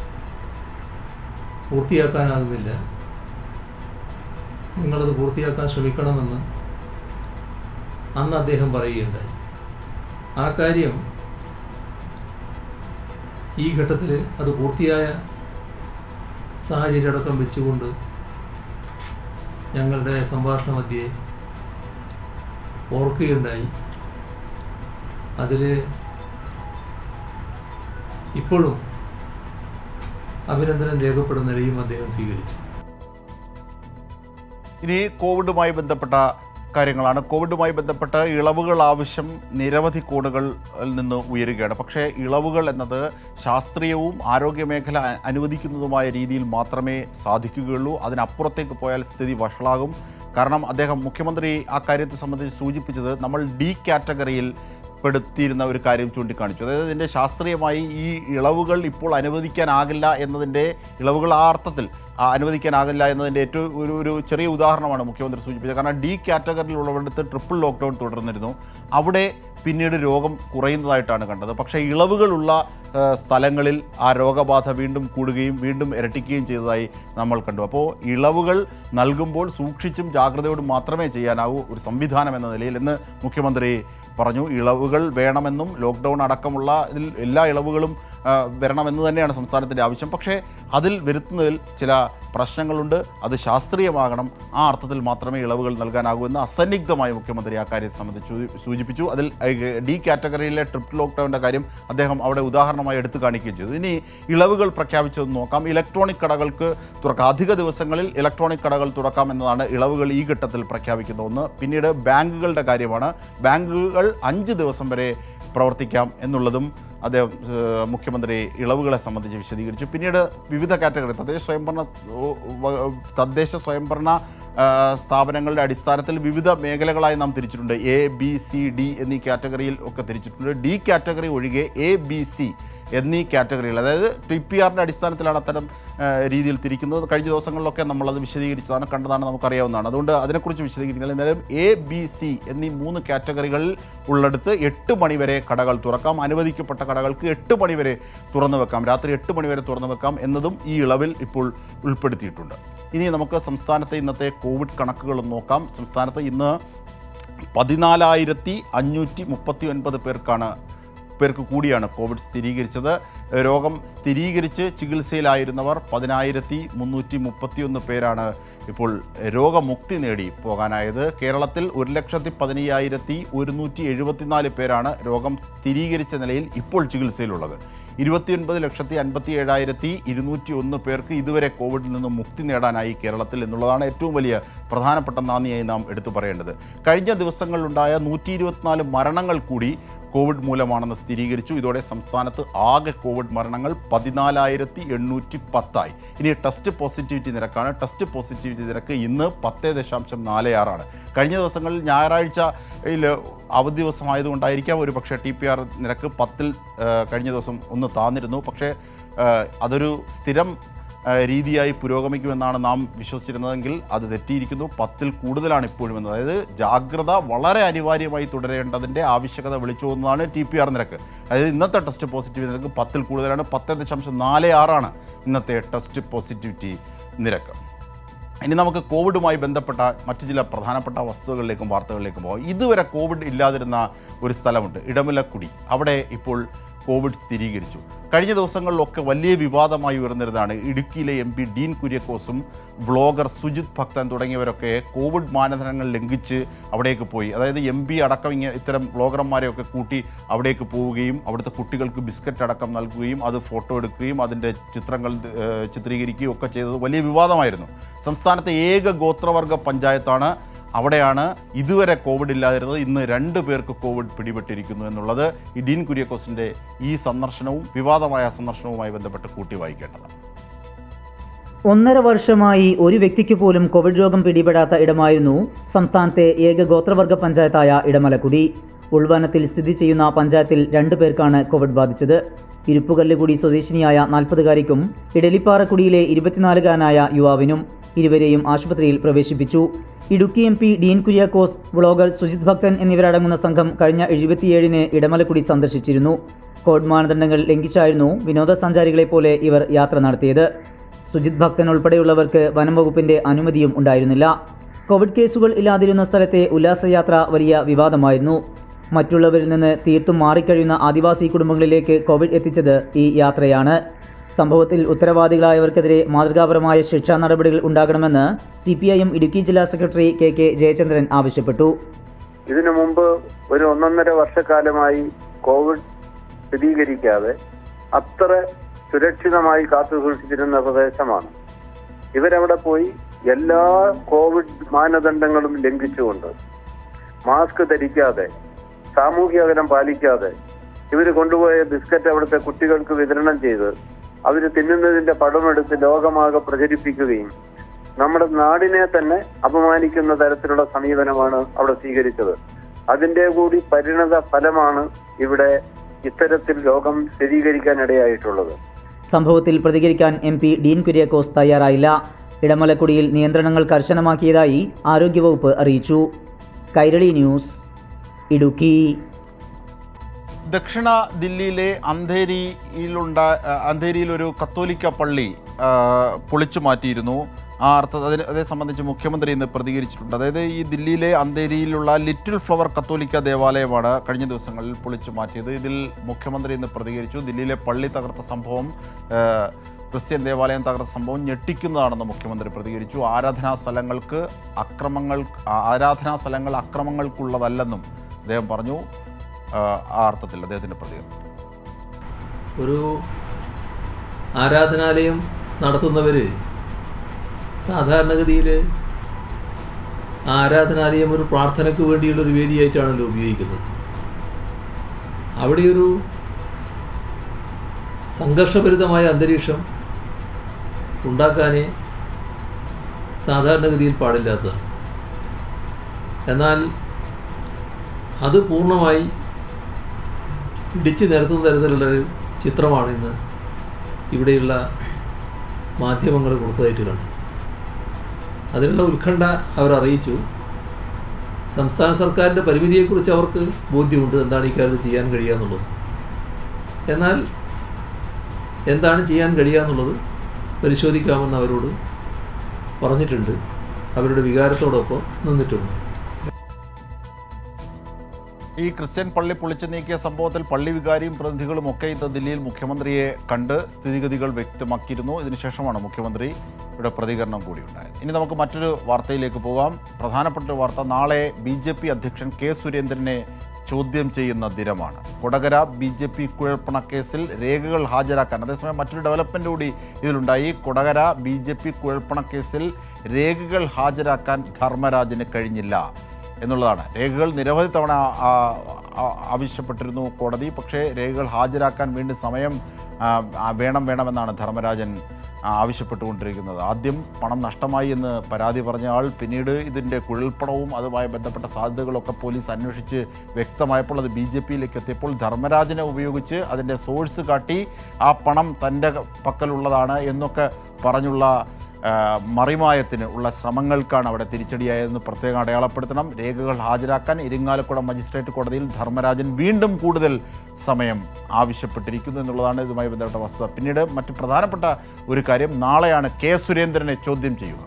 പൂർത്തിയാക്കാനാകുന്നില്ല നിങ്ങളത് പൂർത്തിയാക്കാൻ ശ്രമിക്കണമെന്ന് അന്ന് അദ്ദേഹം പറയുകയുണ്ടായി ആ കാര്യം ഈ ഘട്ടത്തിൽ അത് പൂർത്തിയായ സാഹചര്യം അടക്കം വെച്ചുകൊണ്ട് ഞങ്ങളുടെ സംഭാഷണ മധ്യേ ഓർക്കുകയുണ്ടായി അതിൽ ഇപ്പോഴും അഭിനന്ദനം രേഖപ്പെടുന്ന നിലയും അദ്ദേഹം സ്വീകരിച്ചു ഇനി കോവിഡുമായി ബന്ധപ്പെട്ട കാര്യങ്ങളാണ് കോവിഡുമായി ബന്ധപ്പെട്ട് ഇളവുകൾ ആവശ്യം നിരവധി കോണുകളിൽ നിന്ന് ഉയരുകയാണ് പക്ഷേ ഇളവുകൾ എന്നത് ശാസ്ത്രീയവും ആരോഗ്യമേഖല അ- അനുവദിക്കുന്നതുമായ രീതിയിൽ മാത്രമേ സാധിക്കുകയുള്ളൂ അതിനപ്പുറത്തേക്ക് പോയാൽ സ്ഥിതി വഷളാകും കാരണം അദ്ദേഹം മുഖ്യമന്ത്രി ആ കാര്യത്തെ സംബന്ധിച്ച് സൂചിപ്പിച്ചത് നമ്മൾ ഡി കാറ്റഗറിയിൽ പെടുത്തിയിരുന്ന ഒരു കാര്യം ചൂണ്ടിക്കാണിച്ചു അതായത് ഇതിൻ്റെ ശാസ്ത്രീയമായി ഈ ഇളവുകൾ ഇപ്പോൾ അനുവദിക്കാനാകില്ല എന്നതിൻ്റെ ഇളവുകൾ ആ അർത്ഥത്തിൽ ആ, അനുവദിക്കാനാകില്ല എന്നതിൻ്റെ ഏറ്റവും ഒരു ഒരു ചെറിയ ഉദാഹരണമാണ് മുഖ്യമന്ത്രി സൂചിപ്പിച്ചത് കാരണം ഡി കാറ്റഗറിയിലുള്ളവരുടെ ട്രിപ്പിൾ ലോക്ക്ഡൗൺ തുടർന്നിരുന്നു അവിടെ പിന്നീട് രോഗം കുറയുന്നതായിട്ടാണ് കണ്ടത് പക്ഷേ ഇളവുകളുള്ള ആ, സ്ഥലങ്ങളിൽ ആ രോഗബാധ വീണ്ടും കൂടുകയും വീണ്ടും ഇരട്ടിക്കുകയും ചെയ്തതായി നമ്മൾ കണ്ടു അപ്പോൾ ഇളവുകൾ നൽകുമ്പോൾ സൂക്ഷിച്ചും ജാഗ്രതയോടും മാത്രമേ ചെയ്യാനാവൂ ഒരു സംവിധാനം എന്ന നിലയിൽ എന്ന് മുഖ്യമന്ത്രി പറഞ്ഞു ഇളവുകൾ വേണമെന്നും ലോക്ക്ഡൗൺ അടക്കമുള്ള ഇതിൽ എല്ലാ ഇളവുകളും ആ, വരണമെന്ന് തന്നെയാണ് സംസ്ഥാനത്തിൻ്റെ ആവശ്യം പക്ഷേ അതിൽ വരുത്തുന്നതിൽ ചില പ്രശ്നങ്ങളുണ്ട് അത് ശാസ്ത്രീയമാകണം ആ അർത്ഥത്തിൽ മാത്രമേ ഇളവുകൾ നൽകാനാകൂ എന്ന് അസന്നിഗ്ധമായി മുഖ്യമന്ത്രി ആ കാര്യത്തെ സംബന്ധിച്ച് സൂ- സൂചിപ്പിച്ചു അതിൽ ഏഹ്, ഡി കാറ്റഗറിയിലെ ട്രിപ്പ് ലോക്ക്ഡൗണിൻ്റെ കാര്യം അദ്ദേഹം അവിടെ ഉദാഹരണമായി എടുത്തു കാണിക്കുകയും ചെയ്തു ഇനി ഇളവുകൾ പ്രഖ്യാപിച്ചതെന്ന് നോക്കാം ഇലക്ട്രോണിക് കടകൾക്ക് തുറക്കാം അധിക ദിവസങ്ങളിൽ ഇലക്ട്രോണിക് കടകൾ തുറക്കാം എന്നതാണ് ഇളവുകൾ ഈ ഘട്ടത്തിൽ പ്രഖ്യാപിക്കുന്ന ഒന്ന് പിന്നീട് ബാങ്കുകളുടെ കാര്യമാണ് ബാങ്കുകൾ അഞ്ച് ദിവസം വരെ പ്രവർത്തിക്കാം എന്നുള്ളതും അദ്ദേഹം ഏഹ്, മുഖ്യമന്ത്രി ഇളവുകളെ സംബന്ധിച്ച് വിശദീകരിച്ചു പിന്നീട് വിവിധ കാറ്റഗറി തദ്ദേശ സ്വയംഭരണ ഓ, വ- തദ്ദേശ സ്വയംഭരണ ആ, സ്ഥാപനങ്ങളുടെ അടിസ്ഥാനത്തിൽ വിവിധ മേഖലകളായി നാം തിരിച്ചിട്ടുണ്ട് എ ബി സി ഡി എന്നീ കാറ്റഗറിയിൽ ഒക്കെ തിരിച്ചിട്ടുണ്ട് ഡി കാറ്റഗറി ഒഴികെ എ ബി സി എന്നീ കാറ്റഗറികൾ അതായത് ടി പി ആറിൻ്റെ അടിസ്ഥാനത്തിലാണ് അത്തരം ആ, രീതിയിൽ തിരിക്കുന്നത് കഴിഞ്ഞ ദിവസങ്ങളിലൊക്കെ നമ്മളത് വിശദീകരിച്ചതാണ് കണ്ടതാണ് നമുക്കറിയാവുന്നതാണ് അതുകൊണ്ട് അതിനെക്കുറിച്ച് വിശദീകരിക്കുന്നില്ല എന്നാലും എ ബി സി എന്നീ മൂന്ന് കാറ്റഗറികളിൽ ഉള്ളിടത്ത് എട്ട് മണിവരെ കടകൾ തുറക്കാം അനുവദിക്കപ്പെട്ട കടകൾക്ക് എട്ട് മണിവരെ തുറന്നു വെക്കാം രാത്രി എട്ട് മണിവരെ തുറന്നു വെക്കാം എന്നതും ഈ ഇളവിൽ ഇപ്പോൾ ഉൾപ്പെടുത്തിയിട്ടുണ്ട് ഇനി നമുക്ക് സംസ്ഥാനത്തെ ഇന്നത്തെ കോവിഡ് കണക്കുകൾ നോക്കാം സംസ്ഥാനത്ത് ഇന്ന് പതിനാലായിരത്തി അഞ്ഞൂറ്റി മുപ്പത്തി ഒൻപത് പേർക്കാണ് പേർക്ക് കൂടിയാണ് കോവിഡ് സ്ഥിരീകരിച്ചത് രോഗം സ്ഥിരീകരിച്ച് ചികിത്സയിലായിരുന്നവർ പതിനായിരത്തി മുന്നൂറ്റി മുപ്പത്തിയൊന്ന് പേരാണ് ഇപ്പോൾ രോഗമുക്തി നേടി പോകാനായത് കേരളത്തിൽ ഒരു ലക്ഷത്തി പതിനയ്യായിരത്തി ഒരുന്നൂറ്റി എഴുപത്തിനാല് പേരാണ് രോഗം സ്ഥിരീകരിച്ച നിലയിൽ ഇപ്പോൾ ചികിത്സയിലുള്ളത് ഇരുപത്തിയൊൻപത് ലക്ഷത്തി അൻപത്തി ഏഴായിരത്തി ഇരുന്നൂറ്റി ഒന്ന് പേർക്ക് ഇതുവരെ കോവിഡിൽ നിന്ന് മുക്തി നേടാനായി കേരളത്തിൽ എന്നുള്ളതാണ് ഏറ്റവും വലിയ പ്രധാനപ്പെട്ട നാന്ദിയായി നാം എടുത്തു പറയേണ്ടത് കഴിഞ്ഞ ദിവസങ്ങളിലുണ്ടായ നൂറ്റി ഇരുപത്തിനാല് മരണങ്ങൾ കൂടി കോവിഡ് മൂലമാണെന്ന് സ്ഥിരീകരിച്ചു ഇതോടെ സംസ്ഥാനത്ത് ആകെ കോവിഡ് മരണങ്ങൾ പതിനാലായിരത്തി എണ്ണൂറ്റി പത്തായി ഇനി ടെസ്റ്റ് പോസിറ്റിവിറ്റി നിരക്കാണ് ടെസ്റ്റ് പോസിറ്റിവിറ്റി നിരക്ക് ഇന്ന് പത്ത് ദശാംശം നാല് ആറാണ് കഴിഞ്ഞ ദിവസങ്ങളിൽ ഞായറാഴ്ചയിൽ അവധി ദിവസമായതുകൊണ്ടായിരിക്കാം ഒരു പക്ഷേ ടി പി ആർ നിരക്ക് പത്തിൽ ആ, കഴിഞ്ഞ ദിവസം ഒന്ന് താന്നിരുന്നു പക്ഷേ ആ, അതൊരു സ്ഥിരം ആ, രീതിയായി പുരോഗമിക്കുമെന്നാണ് നാം വിശ്വസിച്ചിരുന്നതെങ്കിൽ അത് തെറ്റിയിരിക്കുന്നു പത്തിൽ കൂടുതലാണ് ഇപ്പോഴും എന്ന് അതായത് ജാഗ്രത വളരെ അനിവാര്യമായി തുടരേണ്ടതിൻ്റെ ആവശ്യകത വിളിച്ചു പോകുന്നതാണ് ടി പി ആർ നിരക്ക് അതായത് ഇന്നത്തെ ടെസ്റ്റ് പോസിറ്റിവിറ്റി നിരക്ക് പത്തിൽ കൂടുതലാണ് പത്ത് ദശാംശം നാല് ആറാണ് ഇന്നത്തെ ടെസ്റ്റ് പോസിറ്റിവിറ്റി നിരക്ക് ഇനി നമുക്ക് കോവിഡുമായി ബന്ധപ്പെട്ട മറ്റു ചില പ്രധാനപ്പെട്ട വസ്തുതകളിലേക്കും വാർത്തകളിലേക്കും പോകാം ഇതുവരെ കോവിഡ് ഇല്ലാതിരുന്ന ഒരു സ്ഥലമുണ്ട് ഇടമുലക്കുടി അവിടെ ഇപ്പോൾ കോവിഡ് സ്ഥിരീകരിച്ചു കഴിഞ്ഞ ദിവസങ്ങളിലൊക്കെ വലിയ വിവാദമായി ഉയർന്നിരുന്നതാണ് ഇടുക്കിയിലെ എം പി ഡീൻ കുര്യക്കോസും വ്ളോഗർ സുജിത് ഭക്തൻ തുടങ്ങിയവരൊക്കെ കോവിഡ് മാനദണ്ഡങ്ങൾ ലംഘിച്ച് അവിടേക്ക് പോയി അതായത് എം പി അടക്കം ഇങ്ങനെ ഇത്തരം വ്ളോഗർമാരെയൊക്കെ കൂട്ടി അവിടേക്ക് പോവുകയും അവിടുത്തെ കുട്ടികൾക്ക് ബിസ്ക്കറ്റ് അടക്കം നൽകുകയും അത് ഫോട്ടോ എടുക്കുകയും അതിൻ്റെ ചിത്രങ്ങൾ ഏഹ്, ചിത്രീകരിക്കുകയും ഒക്കെ ചെയ്തത് വലിയ വിവാദമായിരുന്നു സംസ്ഥാനത്തെ ഏക ഗോത്രവർഗ പഞ്ചായത്താണ് അവിടെയാണ് ഇതുവരെ കോവിഡ് ഇല്ലാതിരുന്നത് ഇന്ന് രണ്ട് പേർക്ക് കോവിഡ് പിടിപെട്ടിരിക്കുന്നു എന്നുള്ളത് ഈ ഡീൻ കുര്യക്കോസിൻ്റെ ഈ സന്ദർശനവും വിവാദമായ സന്ദർശനവുമായി ബന്ധപ്പെട്ട് കൂട്ടി വായിക്കേണ്ടതാണ് ഒന്നര വർഷമായി ഒരു വ്യക്തിക്ക് പോലും കോവിഡ് രോഗം പിടിപെടാത്ത ഇടമായിരുന്നു സംസ്ഥാനത്തെ ഏക ഗോത്രവർഗ പഞ്ചായത്തായ ഇടമലക്കുടി ഉൾവനത്തിൽ സ്ഥിതി ചെയ്യുന്ന പഞ്ചായത്തിൽ രണ്ടു പേർക്കാണ് കോവിഡ് ബാധിച്ചത് ഇരുപ്പുകല്ലുകുടി സ്വദേശിനിയായ നാൽപ്പതുകാരിക്കും ഇഡലിപ്പാറക്കുടിയിലെ ഇരുപത്തിനാലുകാരനായ യുവാവിനും ഇരുവരെയും ആശുപത്രിയിൽ പ്രവേശിപ്പിച്ചു Idukki M P Dean Kuriakose vlogger Sujith Bhakthan എന്നിവരടങ്ങുന്ന സംഘം കഴിഞ്ഞ എഴുപത്തിയേഴിന് ഇടമലക്കുടി സന്ദർശിച്ചിരുന്നു കോവിഡ് മാനദണ്ഡങ്ങൾ ലംഘിച്ചായിരുന്നു വിനോദസഞ്ചാരികളെ പോലെ ഇവർ യാത്ര നടത്തിയത് സുജിത് ഭക്തൻ ഉൾപ്പെടെയുള്ളവർക്ക് വനം വകുപ്പിന്റെ അനുമതിയും ഉണ്ടായിരുന്നില്ല കോവിഡ് കേസുകൾ ഇല്ലാതിരുന്ന സ്ഥലത്തെ ഉല്ലാസയാത്ര വലിയ വിവാദമായിരുന്നു മറ്റുള്ളവരിൽ നിന്ന് തീർത്തും മാറിക്കഴിയുന്ന ആദിവാസി കുടുംബങ്ങളിലേക്ക് കോവിഡ് എത്തിച്ചത് ഈ യാത്രയാണ് സംഭവത്തിൽ ഉത്തരവാദികളായവർക്കെതിരെ മാതൃകാപരമായ ശിക്ഷാ നടപടികൾ ഉണ്ടാകണമെന്ന് സി ഇടുക്കി ജില്ലാ സെക്രട്ടറി കെ കെ ജയചന്ദ്രൻ ആവശ്യപ്പെട്ടു ഇതിനു മുമ്പ് ഒരു ഒന്നൊന്നര വർഷക്കാലമായി കോവിഡ് സ്ഥിരീകരിക്കാതെ അത്ര സുരക്ഷിതമായി കാത്തു സൂക്ഷിച്ചിരുന്ന പ്രദേശമാണ് ഇവരവിടെ പോയി എല്ലാ കോവിഡ് മാനദണ്ഡങ്ങളും ലംഘിച്ചുകൊണ്ട് മാസ്ക് ധരിക്കാതെ സാമൂഹ്യ അകലം പാലിക്കാതെ ഇവർ കൊണ്ടുപോയ ബിസ്ക്കറ്റ് അവിടുത്തെ കുട്ടികൾക്ക് വിതരണം ചെയ്ത് അവർ തിന്നുന്നതിന്റെ പടമെടുത്ത് ലോകമാകെ പ്രചരിപ്പിക്കുകയും നമ്മുടെ നാടിനെ തന്നെ അപമാനിക്കുന്ന തരത്തിലുള്ള സമീപനമാണ് അവിടെ സ്വീകരിച്ചത് അതിന്റെ കൂടി പരിണത ഫലമാണ് ഇവിടെ ഇത്തരത്തിൽ രോഗം സ്ഥിരീകരിക്കാൻ ഇടയായിട്ടുള്ളത് സംഭവത്തിൽ പ്രതികരിക്കാൻ എം പി ഡീൻ കുര്യാക്കോസ് തയ്യാറായില്ല ഇടമലക്കുടിയിൽ നിയന്ത്രണങ്ങൾ കർശനമാക്കിയതായി ആരോഗ്യവകുപ്പ് അറിയിച്ചു കൈരളി ന്യൂസ് ഇടുക്കി ദക്ഷിണ ദില്ലിയിലെ അന്ധേരിയിലുണ്ട അന്ധേരിയിൽ ഒരു കത്തോലിക്ക പള്ളി ആ, പൊളിച്ചു മാറ്റിയിരുന്നു ആ അർത്ഥ അതിന് അതേ സംബന്ധിച്ച് മുഖ്യമന്ത്രി ഇന്ന് പ്രതികരിച്ചിട്ടുണ്ട് അതായത് ഈ ദില്ലിയിലെ അന്ധേരിയിലുള്ള ലിറ്റിൽ ഫ്ലവർ കത്തോലിക്ക ദേവാലയമാണ് കഴിഞ്ഞ ദിവസങ്ങളിൽ പൊളിച്ചു മാറ്റിയത് ഇതിൽ മുഖ്യമന്ത്രി ഇന്ന് പ്രതികരിച്ചു ദില്ലിയിലെ പള്ളി തകർത്ത സംഭവം ആ, ക്രിസ്ത്യൻ ദേവാലയം തകർത്ത സംഭവം ഞെട്ടിക്കുന്നതാണെന്ന് മുഖ്യമന്ത്രി പ്രതികരിച്ചു ആരാധനാ സ്ഥലങ്ങൾക്ക് അക്രമങ്ങൾ ആരാധനാ സ്ഥലങ്ങൾ അക്രമങ്ങൾക്കുള്ളതല്ലെന്നും അദ്ദേഹം പറഞ്ഞു ആ ആ അർത്ഥത്തിൽ അദ്ദേഹത്തിൻ്റെ പ്രതികരണം ഒരു ആരാധനാലയം നടത്തുന്നവർ സാധാരണഗതിയിൽ ആരാധനാലയം ഒരു പ്രാർത്ഥനയ്ക്ക് വേണ്ടിയുള്ളൊരു വേദിയായിട്ടാണല്ലോ ഉപയോഗിക്കുന്നത് അവിടെയൊരു സംഘർഷഭരിതമായ അന്തരീക്ഷം ഉണ്ടാക്കാനേ സാധാരണഗതിയിൽ പാടില്ലാത്തതാണ് എന്നാൽ അത് പൂർണ്ണമായി ഇടിച്ചു നിരത്തുന്ന തരത്തിലുള്ളൊരു ചിത്രമാണ് ഇന്ന് ഇവിടെയുള്ള മാധ്യമങ്ങൾ കൊടുത്തതായിട്ട് കണ്ടത് അതിനുള്ള ഉത്കണ്ഠ അവർ അറിയിച്ചു സംസ്ഥാന സർക്കാരിൻ്റെ പരിമിതിയെക്കുറിച്ച് അവർക്ക് ബോധ്യമുണ്ട് എന്താണ് ഈ കാര്യത്തിൽ ചെയ്യാൻ കഴിയുക എന്നുള്ളത് എന്നാൽ എന്താണ് ചെയ്യാൻ കഴിയുക എന്നുള്ളത് പരിശോധിക്കാമെന്ന് അവരോട് പറഞ്ഞിട്ടുണ്ട് അവരുടെ വികാരത്തോടൊപ്പം നിന്നിട്ടുണ്ട് ഈ ക്രിസ്ത്യൻ പള്ളി പൊളിച്ചു നീക്കിയ സംഭവത്തിൽ പള്ളി വികാരിയും പ്രതിനിധികളും ഒക്കെ ഇന്ന് ദില്ലിയിൽ മുഖ്യമന്ത്രിയെ കണ്ട് സ്ഥിതിഗതികൾ വ്യക്തമാക്കിയിരുന്നു ഇതിനുശേഷമാണ് മുഖ്യമന്ത്രി ഇവിടെ പ്രതികരണം കൂടി ഉണ്ടായത് ഇനി നമുക്ക് മറ്റൊരു വാർത്തയിലേക്ക് പോകാം പ്രധാനപ്പെട്ട ഒരു വാർത്ത നാളെ ബി ജെ പി അധ്യക്ഷൻ കെ സുരേന്ദ്രനെ ചോദ്യം ചെയ്യുന്ന ദിനമാണ് കൊടകര ബി ജെ പി കുഴൽപ്പണക്കേസിൽ രേഖകൾ ഹാജരാക്കാൻ അതേസമയം മറ്റൊരു ഡെവലപ്മെൻ്റ് കൂടി ഇതിലുണ്ടായി കൊടകര ബി ജെ പി കുഴൽപ്പണക്കേസിൽ രേഖകൾ ഹാജരാക്കാൻ ധർമ്മരാജന് കഴിഞ്ഞില്ല എന്നുള്ളതാണ് രേഖകൾ നിരവധി തവണ ആ, ആ, ആവശ്യപ്പെട്ടിരുന്നു കോടതി പക്ഷേ രേഖകൾ ഹാജരാക്കാൻ വീണ്ടും സമയം ആ, ആ, വേണം വേണമെന്നാണ് ധർമ്മരാജൻ ആ, ആവശ്യപ്പെട്ടുകൊണ്ടിരിക്കുന്നത് ആദ്യം പണം നഷ്ടമായി എന്ന് പരാതി പറഞ്ഞ ആൾ പിന്നീട് ഇതിൻ്റെ കുഴൽപ്പണവും അതുമായി ബന്ധപ്പെട്ട സാധ്യതകളൊക്കെ പോലീസ് അന്വേഷിച്ച് വ്യക്തമായപ്പോൾ അത് ബി ജെ പിയിലേക്ക് എത്തിയപ്പോൾ ധർമ്മരാജനെ ഉപയോഗിച്ച് അതിൻ്റെ സോഴ്സ് കാട്ടി ആ പണം തൻ്റെ പക്കലുള്ളതാണ് എന്നൊക്കെ പറഞ്ഞുള്ള ആ, മറിമായത്തിന് ഉള്ള ശ്രമങ്ങൾക്കാണ് അവിടെ തിരിച്ചടിയായതെന്ന് പ്രത്യേകം അടയാളപ്പെടുത്തണം രേഖകൾ ഹാജരാക്കാൻ ഇരിങ്ങാലക്കുട മജിസ്ട്രേറ്റ് കോടതിയിൽ ധർമ്മരാജൻ വീണ്ടും കൂടുതൽ സമയം ആവശ്യപ്പെട്ടിരിക്കുന്നു എന്നുള്ളതാണ് ഇതുമായി ബന്ധപ്പെട്ട വസ്തുത പിന്നീട് മറ്റു പ്രധാനപ്പെട്ട ഒരു കാര്യം നാളെയാണ് കെ സുരേന്ദ്രനെ ചോദ്യം ചെയ്യുക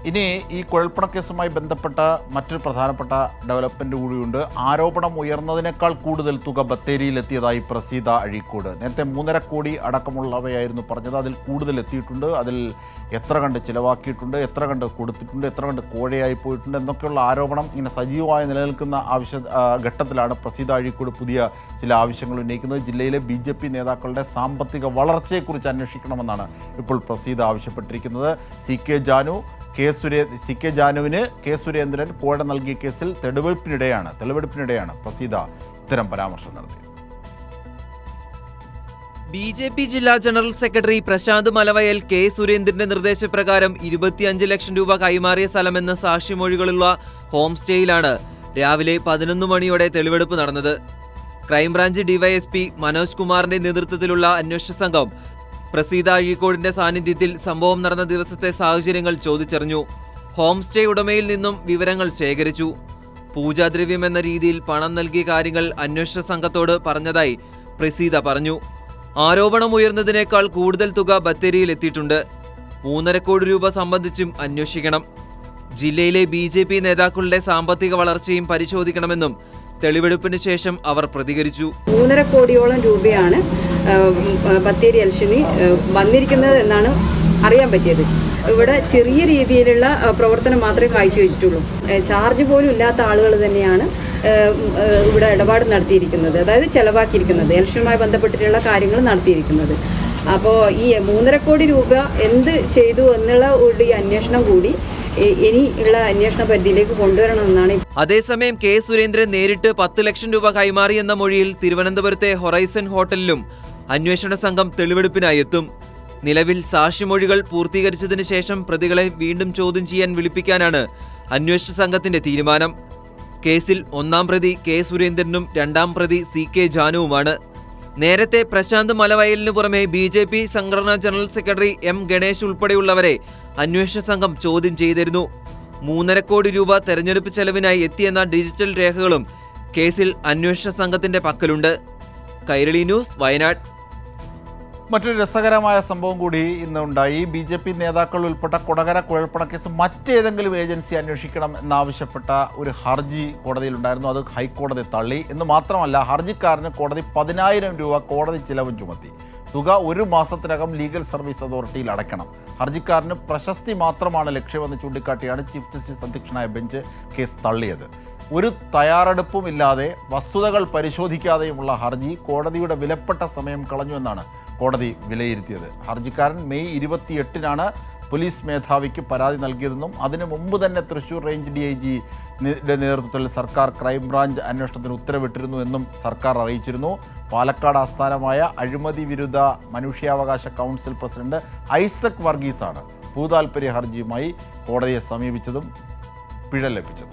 ഇനി ഈ കുഴൽപ്പണ കേസുമായി ബന്ധപ്പെട്ട മറ്റൊരു പ്രധാനപ്പെട്ട ഡെവലപ്മെൻ്റ് കൂടിയുണ്ട് ആരോപണം ഉയർന്നതിനേക്കാൾ കൂടുതൽ തുക ബത്തേരിയിലെത്തിയതായി പ്രസീത അഴീക്കോട് നേരത്തെ മൂന്നര കോടി അടക്കമുള്ളവയായിരുന്നു പറഞ്ഞത് അതിൽ കൂടുതൽ എത്തിയിട്ടുണ്ട് അതിൽ എത്ര കണ്ട് ചിലവാക്കിയിട്ടുണ്ട് എത്ര കണ്ട് കൊടുത്തിട്ടുണ്ട് എത്ര കണ്ട് കോഴയായി പോയിട്ടുണ്ട് എന്നൊക്കെയുള്ള ആരോപണം ഇങ്ങനെ സജീവമായി നിലനിൽക്കുന്ന ആവശ്യ ആ, ഘട്ടത്തിലാണ് പ്രസീത അഴീക്കോട് പുതിയ ചില ആവശ്യങ്ങൾ ഉന്നയിക്കുന്നത് ജില്ലയിലെ ബി ജെ പി നേതാക്കളുടെ സാമ്പത്തിക വളർച്ചയെക്കുറിച്ച് അന്വേഷിക്കണമെന്നാണ് ഇപ്പോൾ പ്രസീത ആവശ്യപ്പെട്ടിരിക്കുന്നത് സി കെ ജാനു കെ സുരേ സി കെ ജാനുവിന് കെ സുരേന്ദ്രൻ കോഴ നൽകിയ കേസിൽ തെളിവെടുപ്പിനിടെയാണ് തെളിവെടുപ്പിനിടെയാണ് പ്രസീത ഇത്തരം പരാമർശം നടത്തിയത് ബി ജെ പി ജില്ലാ general secretary Prashanth Malavayal K സുരേന്ദ്രന്റെ നിർദ്ദേശപ്രകാരം ഇരുപത്തിയഞ്ച് ലക്ഷം രൂപ കൈമാറിയ സ്ഥലമെന്ന സാക്ഷിമൊഴികളുള്ള ഹോം സ്റ്റേയിലാണ് രാവിലെ പതിനൊന്ന് മണിയോടെ തെളിവെടുപ്പ് നടന്നത് ക്രൈംബ്രാഞ്ച് ഡിവൈഎസ്പി മനോജ് കുമാറിന്റെ നേതൃത്വത്തിലുള്ള അന്വേഷണ സംഘം പ്രസീത അഴീക്കോടിന്റെ സാന്നിധ്യത്തിൽ സംഭവം നടന്ന ദിവസത്തെ സാഹചര്യങ്ങൾ ചോദിച്ചറിഞ്ഞു ഹോം സ്റ്റേ ഉടമയിൽ നിന്നും വിവരങ്ങൾ ശേഖരിച്ചു പൂജാദ്രവ്യം എന്ന രീതിയിൽ പണം നൽകിയ കാര്യങ്ങൾ അന്വേഷണ സംഘത്തോട് പറഞ്ഞതായി പ്രസീത പറഞ്ഞു ആരോപണം ഉയർന്നതിനേക്കാൾ കൂടുതൽ തുക ബത്തേരിയിൽ എത്തിയിട്ടുണ്ട് മൂന്നര കോടി രൂപ സംബന്ധിച്ചും അന്വേഷിക്കണം ജില്ലയിലെ ബി ജെ പി നേതാക്കളുടെ സാമ്പത്തിക വളർച്ചയും പരിശോധിക്കണമെന്നും തെളിവെടുപ്പിന് ശേഷം അവർ പ്രതികരിച്ചു മൂന്നര കോടിയോളം രൂപയാണ് ആ, ഉം, ബത്തേരി എലക്ഷന് ആ, വന്നിരിക്കുന്നത് എന്നാണ് അറിയാൻ പറ്റിയത് ഇവിടെ ചെറിയ രീതിയിലുള്ള ആ, പ്രവർത്തനം മാത്രമേ കാഴ്ചവെച്ചിട്ടുള്ളൂ ആ, ചാർജ് പോലും ഇല്ലാത്ത ആളുകൾ തന്നെയാണ് ആ, ഉം, ആ, ഇവിടെ ഇടപാട് നടത്തിയിരിക്കുന്നത് അതായത് ചെലവാക്കിയിരിക്കുന്നത് ഇലക്ഷനുമായി ബന്ധപ്പെട്ടിട്ടുള്ള കാര്യങ്ങൾ നടത്തിയിരിക്കുന്നത് അപ്പോൾ ഈ മൂന്നര കോടി രൂപ എന്ത് ചെയ്തു എന്നുള്ള ഒരു ഈ അന്വേഷണം കൂടി ഇ- ഇനി ഉള്ള അന്വേഷണ പരിധിയിലേക്ക് കൊണ്ടുവരണമെന്നാണ് അതേസമയം കെ സുരേന്ദ്രൻ നേരിട്ട് പത്ത് ലക്ഷം രൂപ കൈമാറിയെന്ന മൊഴിയിൽ തിരുവനന്തപുരത്തെ ഹൊറൈസൺ ഹോട്ടലിലും അന്വേഷണ സംഘം തെളിവെടുപ്പിനായി എത്തും നിലവിൽ സാക്ഷിമൊഴികൾ പൂർത്തീകരിച്ചതിന് ശേഷം പ്രതികളെ വീണ്ടും ചോദ്യം ചെയ്യാൻ വിളിപ്പിക്കാനാണ് അന്വേഷണ സംഘത്തിന്റെ തീരുമാനം കേസിൽ ഒന്നാം പ്രതി കെ സുരേന്ദ്രനും രണ്ടാം പ്രതി സി കെ ജാനുവുമാണ് നേരത്തെ പ്രശാന്ത് മലവയലിനു പുറമെ ബി ജെ പി സംഘടനാ ജനറൽ സെക്രട്ടറി എം ഗണേശ് ഉൾപ്പെടെയുള്ളവരെ അന്വേഷണ സംഘം ചോദ്യം ചെയ്തിരുന്നു മൂന്നര കോടി രൂപ തെരഞ്ഞെടുപ്പ് ചെലവിനായി എത്തിയെന്ന ഡിജിറ്റൽ രേഖകളും കേസിൽ അന്വേഷണ സംഘത്തിന്റെ പക്കലുണ്ട് കൈരളി ന്യൂസ് വയനാട് മറ്റൊരു രസകരമായ സംഭവം കൂടി ഇന്ന് ഉണ്ടായി ബി ജെ പി നേതാക്കൾ ഉൾപ്പെട്ട കൊടകര കുഴൽപ്പണ കേസ് മറ്റേതെങ്കിലും ഏജൻസി അന്വേഷിക്കണം എന്നാവശ്യപ്പെട്ട ഒരു ഹർജി കോടതിയിലുണ്ടായിരുന്നു അത് ഹൈക്കോടതി തള്ളി എന്ന് മാത്രമല്ല ഹർജിക്കാരന് കോടതി പതിനായിരം രൂപ കോടതി ചിലവും ചുമത്തി തുക ഒരു മാസത്തിനകം ലീഗൽ സർവീസ് അതോറിറ്റിയിൽ അടയ്ക്കണം ഹർജിക്കാരന് പ്രശസ്തി മാത്രമാണ് ലക്ഷ്യമെന്ന് ചൂണ്ടിക്കാട്ടിയാണ് ചീഫ് ജസ്റ്റിസ് അധ്യക്ഷനായ ബെഞ്ച് കേസ് തള്ളിയത് ഒരു തയ്യാറെടുപ്പുമില്ലാതെ വസ്തുതകൾ പരിശോധിക്കാതെയുമുള്ള ഹർജി കോടതിയുടെ വിലപ്പെട്ട സമയം കളഞ്ഞുവെന്നാണ് കോടതി വിലയിരുത്തിയത് ഹർജിക്കാരൻ മെയ് ഇരുപത്തിയെട്ടിനാണ് പോലീസ് മേധാവിക്ക് പരാതി നൽകിയതെന്നും അതിനു മുമ്പ് തന്നെ തൃശൂർ റേഞ്ച് ഡി ഐ ജിയുടെ നേതൃത്വത്തിൽ സർക്കാർ ക്രൈംബ്രാഞ്ച് അന്വേഷണത്തിന് ഉത്തരവിട്ടിരുന്നു എന്നും സർക്കാർ അറിയിച്ചിരുന്നു പാലക്കാട് ആസ്ഥാനമായ അഴിമതി വിരുദ്ധ മനുഷ്യാവകാശ കൗൺസിൽ പ്രസിഡന്റ് ഐസക് വർഗീസാണ് ഭൂതാൽപര്യ ഹർജിയുമായി കോടതിയെ സമീപിച്ചതും പിഴ ലഭിച്ചതും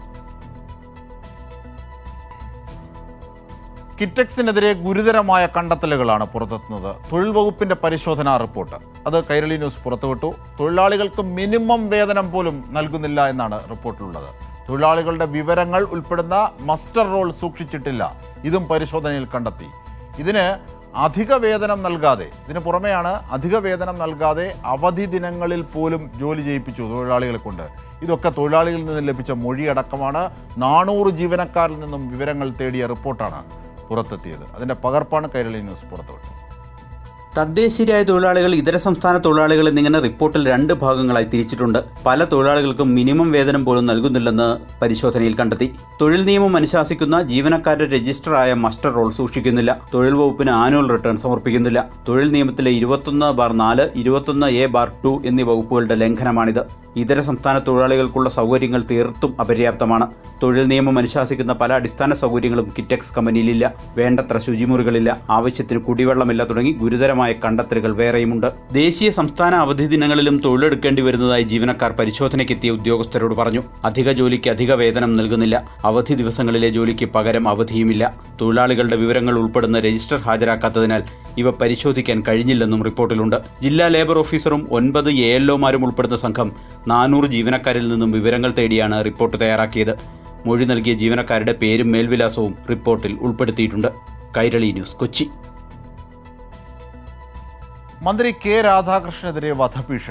കിറ്റക്സിനെതിരെ ഗുരുതരമായ കണ്ടെത്തലുകളാണ് പുറത്തെത്തുന്നത് തൊഴിൽ വകുപ്പിന്റെ പരിശോധനാ റിപ്പോർട്ട് അത് കൈരളി ന്യൂസ് പുറത്തുവിട്ടു തൊഴിലാളികൾക്ക് മിനിമം വേതനം പോലും നൽകുന്നില്ല എന്നാണ് റിപ്പോർട്ടിലുള്ളത് തൊഴിലാളികളുടെ വിവരങ്ങൾ ഉൾപ്പെടുന്ന മസ്റ്റർ റോൾ സൂക്ഷിച്ചിട്ടില്ല ഇതും പരിശോധനയിൽ കണ്ടെത്തി ഇതിന് അധിക വേതനം നൽകാതെ ഇതിന് പുറമെയാണ് അധിക വേതനം നൽകാതെ അവധി ദിനങ്ങളിൽ പോലും ജോലി ചെയ്യിപ്പിച്ചു തൊഴിലാളികളെ കൊണ്ട് ഇതൊക്കെ തൊഴിലാളികളിൽ നിന്ന് ലഭിച്ച മൊഴിയടക്കമാണ് നാനൂറ് ജീവനക്കാരിൽ നിന്നും വിവരങ്ങൾ തേടിയ റിപ്പോർട്ടാണ് പുറത്തെത്തിയത് അതിൻ്റെ പകർപ്പാണ് കൈരളി ന്യൂസ് പുറത്തുവിട്ടത് തദ്ദേശീയരായ തൊഴിലാളികൾ ഇതര സംസ്ഥാന തൊഴിലാളികൾ എന്നിങ്ങനെ റിപ്പോർട്ടിൽ രണ്ട് ഭാഗങ്ങളായി തിരിച്ചിട്ടുണ്ട് പല തൊഴിലാളികൾക്കും മിനിമം വേതനം പോലും നൽകുന്നില്ലെന്ന് പരിശോധനയിൽ കണ്ടെത്തി തൊഴിൽ നിയമം അനുശാസിക്കുന്ന ജീവനക്കാരുടെ രജിസ്റ്ററായ മസ്റ്റർ റോൾ സൂക്ഷിക്കുന്നില്ല തൊഴിൽ വകുപ്പിന് ആനുവൽ റിട്ടേൺ സമർപ്പിക്കുന്നില്ല തൊഴിൽ നിയമത്തിലെ ഇരുപത്തൊന്ന് ബാർ നാല് ഇരുപത്തൊന്ന് എ ബാർ ടു എന്നീ വകുപ്പുകളുടെ ലംഘനമാണിത് ഇതര സംസ്ഥാന തൊഴിലാളികൾക്കുള്ള സൗകര്യങ്ങൾ തീർത്തും അപര്യാപ്തമാണ് തൊഴിൽ നിയമം അനുശാസിക്കുന്ന പല അടിസ്ഥാന സൗകര്യങ്ങളും കിറ്റക്സ് കമ്പനിയിലില്ല വേണ്ടത്ര ശുചിമുറികളില്ല ആവശ്യത്തിന് കുടിവെള്ളമില്ല തുടങ്ങി ഗുരുതരമായ കണ്ടെത്തലുകൾ വേറെയുമുണ്ട് ദേശീയ സംസ്ഥാന അവധി ദിനങ്ങളിലും തൊഴിലെടുക്കേണ്ടി വരുന്നതായി ജീവനക്കാർ പരിശോധനയ്ക്കെത്തിയ ഉദ്യോഗസ്ഥരോട് പറഞ്ഞു അധിക ജോലിക്ക് അധിക വേതനം നൽകുന്നില്ല അവധി ദിവസങ്ങളിലെ ജോലിക്ക് പകരം അവധിയുമില്ല തൊഴിലാളികളുടെ വിവരങ്ങൾ ഉൾപ്പെടുന്ന രജിസ്റ്റർ ഹാജരാക്കാത്തതിനാൽ ഇവ പരിശോധിക്കാൻ കഴിഞ്ഞില്ലെന്നും റിപ്പോർട്ടിലുണ്ട് ജില്ലാ ലേബർ ഓഫീസറും ഒൻപത് എ എൽഒമാരും ഉൾപ്പെടുന്ന സംഘം നാനൂറ് ജീവനക്കാരിൽ നിന്നും വിവരങ്ങൾ തേടിയാണ് റിപ്പോർട്ട് തയ്യാറാക്കിയത് മൊഴി നൽകിയ ജീവനക്കാരുടെ പേരും മേൽവിലാസവും റിപ്പോർട്ടിൽ ഉൾപ്പെടുത്തിയിട്ടുണ്ട് കൈരളി ന്യൂസ് കൊച്ചി മന്ത്രി കെ രാധാകൃഷ്ണനെതിരെ വധഭീഷണി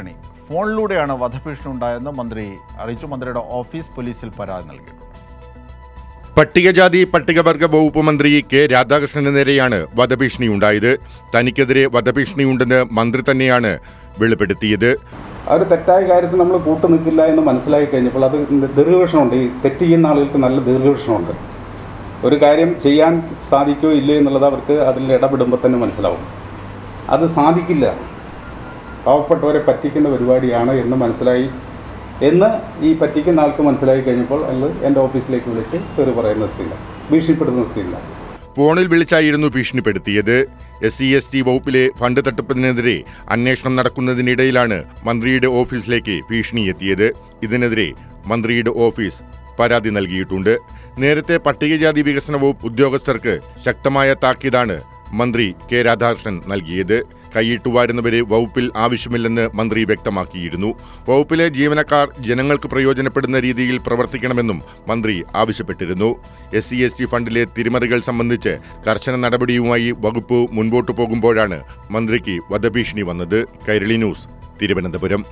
ഫോണിലൂടെയാണ് വധഭീഷണി ഉണ്ടായതെന്ന് മന്ത്രി അറിയിച്ചു മന്ത്രിയുടെ ഓഫീസ് പോലീസിൽ പരാതി നൽകിയിട്ടുണ്ട് പട്ടികജാതി പട്ടികവർഗ വകുപ്പ് മന്ത്രി കെ രാധാകൃഷ്ണന് നേരെയാണ് വധഭീഷണി ഉണ്ടായത് തനിക്കെതിരെ വധഭീഷണിയുണ്ടെന്ന് മന്ത്രി തന്നെയാണ് വെളിപ്പെടുത്തിയത് ആ ഒരു തെറ്റായ കാര്യത്തിൽ നമ്മൾ കൂട്ടു നിൽക്കില്ല എന്ന് മനസ്സിലാക്കി കഴിഞ്ഞപ്പോൾ അത് ദീർഘവീക്ഷണമുണ്ട് ഈ തെറ്റ് ചെയ്യുന്ന ആളുകൾക്ക് നല്ല ദീർഘവീക്ഷണമുണ്ട് ഒരു കാര്യം ചെയ്യാൻ സാധിക്കോ ഇല്ലയോ എന്നുള്ളത് അവർക്ക് അതിൽ ഇടപെടുമ്പോൾ തന്നെ മനസ്സിലാവും അത് സാധിക്കില്ല പാവപ്പെട്ടവരെ പറ്റിക്കുന്ന പരിപാടിയാണ് എന്ന് മനസ്സിലായി എന്ന് ഈ പറ്റിക്കുന്ന ആൾക്ക് മനസ്സിലായി കഴിഞ്ഞപ്പോൾ അയാൾ എൻ്റെ ഓഫീസിലേക്ക് വിളിച്ച് തെറി പറയുന്ന സ്ഥിതിയില്ല ഭീഷണിപ്പെടുത്തുന്ന സ്ഥിതിയില്ല ഫോണിൽ വിളിച്ചായിരുന്നു ഭീഷണിപ്പെടുത്തിയത് എസ് സി എസ് ടി വകുപ്പിലെ ഫണ്ട് തട്ടിപ്പതിനെതിരെ അന്വേഷണം നടക്കുന്നതിനിടയിലാണ് മന്ത്രിയുടെ ഓഫീസിലേക്ക് ഭീഷണി എത്തിയത് ഇതിനെതിരെ മന്ത്രിയുടെ ഓഫീസ് പരാതി നൽകിയിട്ടുണ്ട് നേരത്തെ പട്ടികജാതി വികസന വകുപ്പ് ഉദ്യോഗസ്ഥർക്ക് ശക്തമായ താക്കീതാണ് മന്ത്രി കെ രാധാകൃഷ്ണൻ നൽകിയത് കൈയിട്ടുവാരുന്നവരെ വകുപ്പിൽ ആവശ്യമില്ലെന്ന് മന്ത്രി വ്യക്തമാക്കിയിരുന്നു വകുപ്പിലെ ജീവനക്കാർ ജനങ്ങൾക്ക് പ്രയോജനപ്പെടുന്ന രീതിയിൽ പ്രവർത്തിക്കണമെന്നും മന്ത്രി ആവശ്യപ്പെട്ടിരുന്നു എസ് സി എസ് ടി ഫണ്ടിലെ തിരിമറികൾ സംബന്ധിച്ച് കർശന നടപടിയുമായി വകുപ്പ് മുൻപോട്ടു പോകുമ്പോഴാണ് മന്ത്രിക്ക് വധഭീഷണി വന്നത് കൈരളി ന്യൂസ് തിരുവനന്തപുരം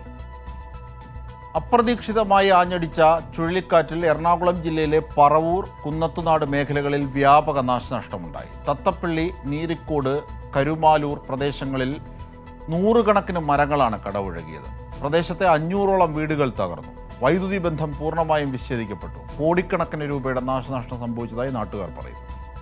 അപ്രതീക്ഷിതമായി ആഞ്ഞടിച്ച ചുഴലിക്കാറ്റിൽ എറണാകുളം ജില്ലയിലെ പറവൂർ കുന്നത്തുനാട് മേഖലകളിൽ വ്യാപക നാശനഷ്ടമുണ്ടായി തത്തപ്പള്ളി നീരിക്കോട് കരുമാലൂർ പ്രദേശങ്ങളിൽ നൂറുകണക്കിന് മരങ്ങളാണ് കടപുഴകിയത് പ്രദേശത്തെ അഞ്ഞൂറോളം വീടുകൾ തകർന്നു വൈദ്യുതി ബന്ധം പൂർണ്ണമായും വിച്ഛേദിക്കപ്പെട്ടു കോടിക്കണക്കിന് രൂപയുടെ നാശനഷ്ടം സംഭവിച്ചതായി നാട്ടുകാർ പറയുന്നു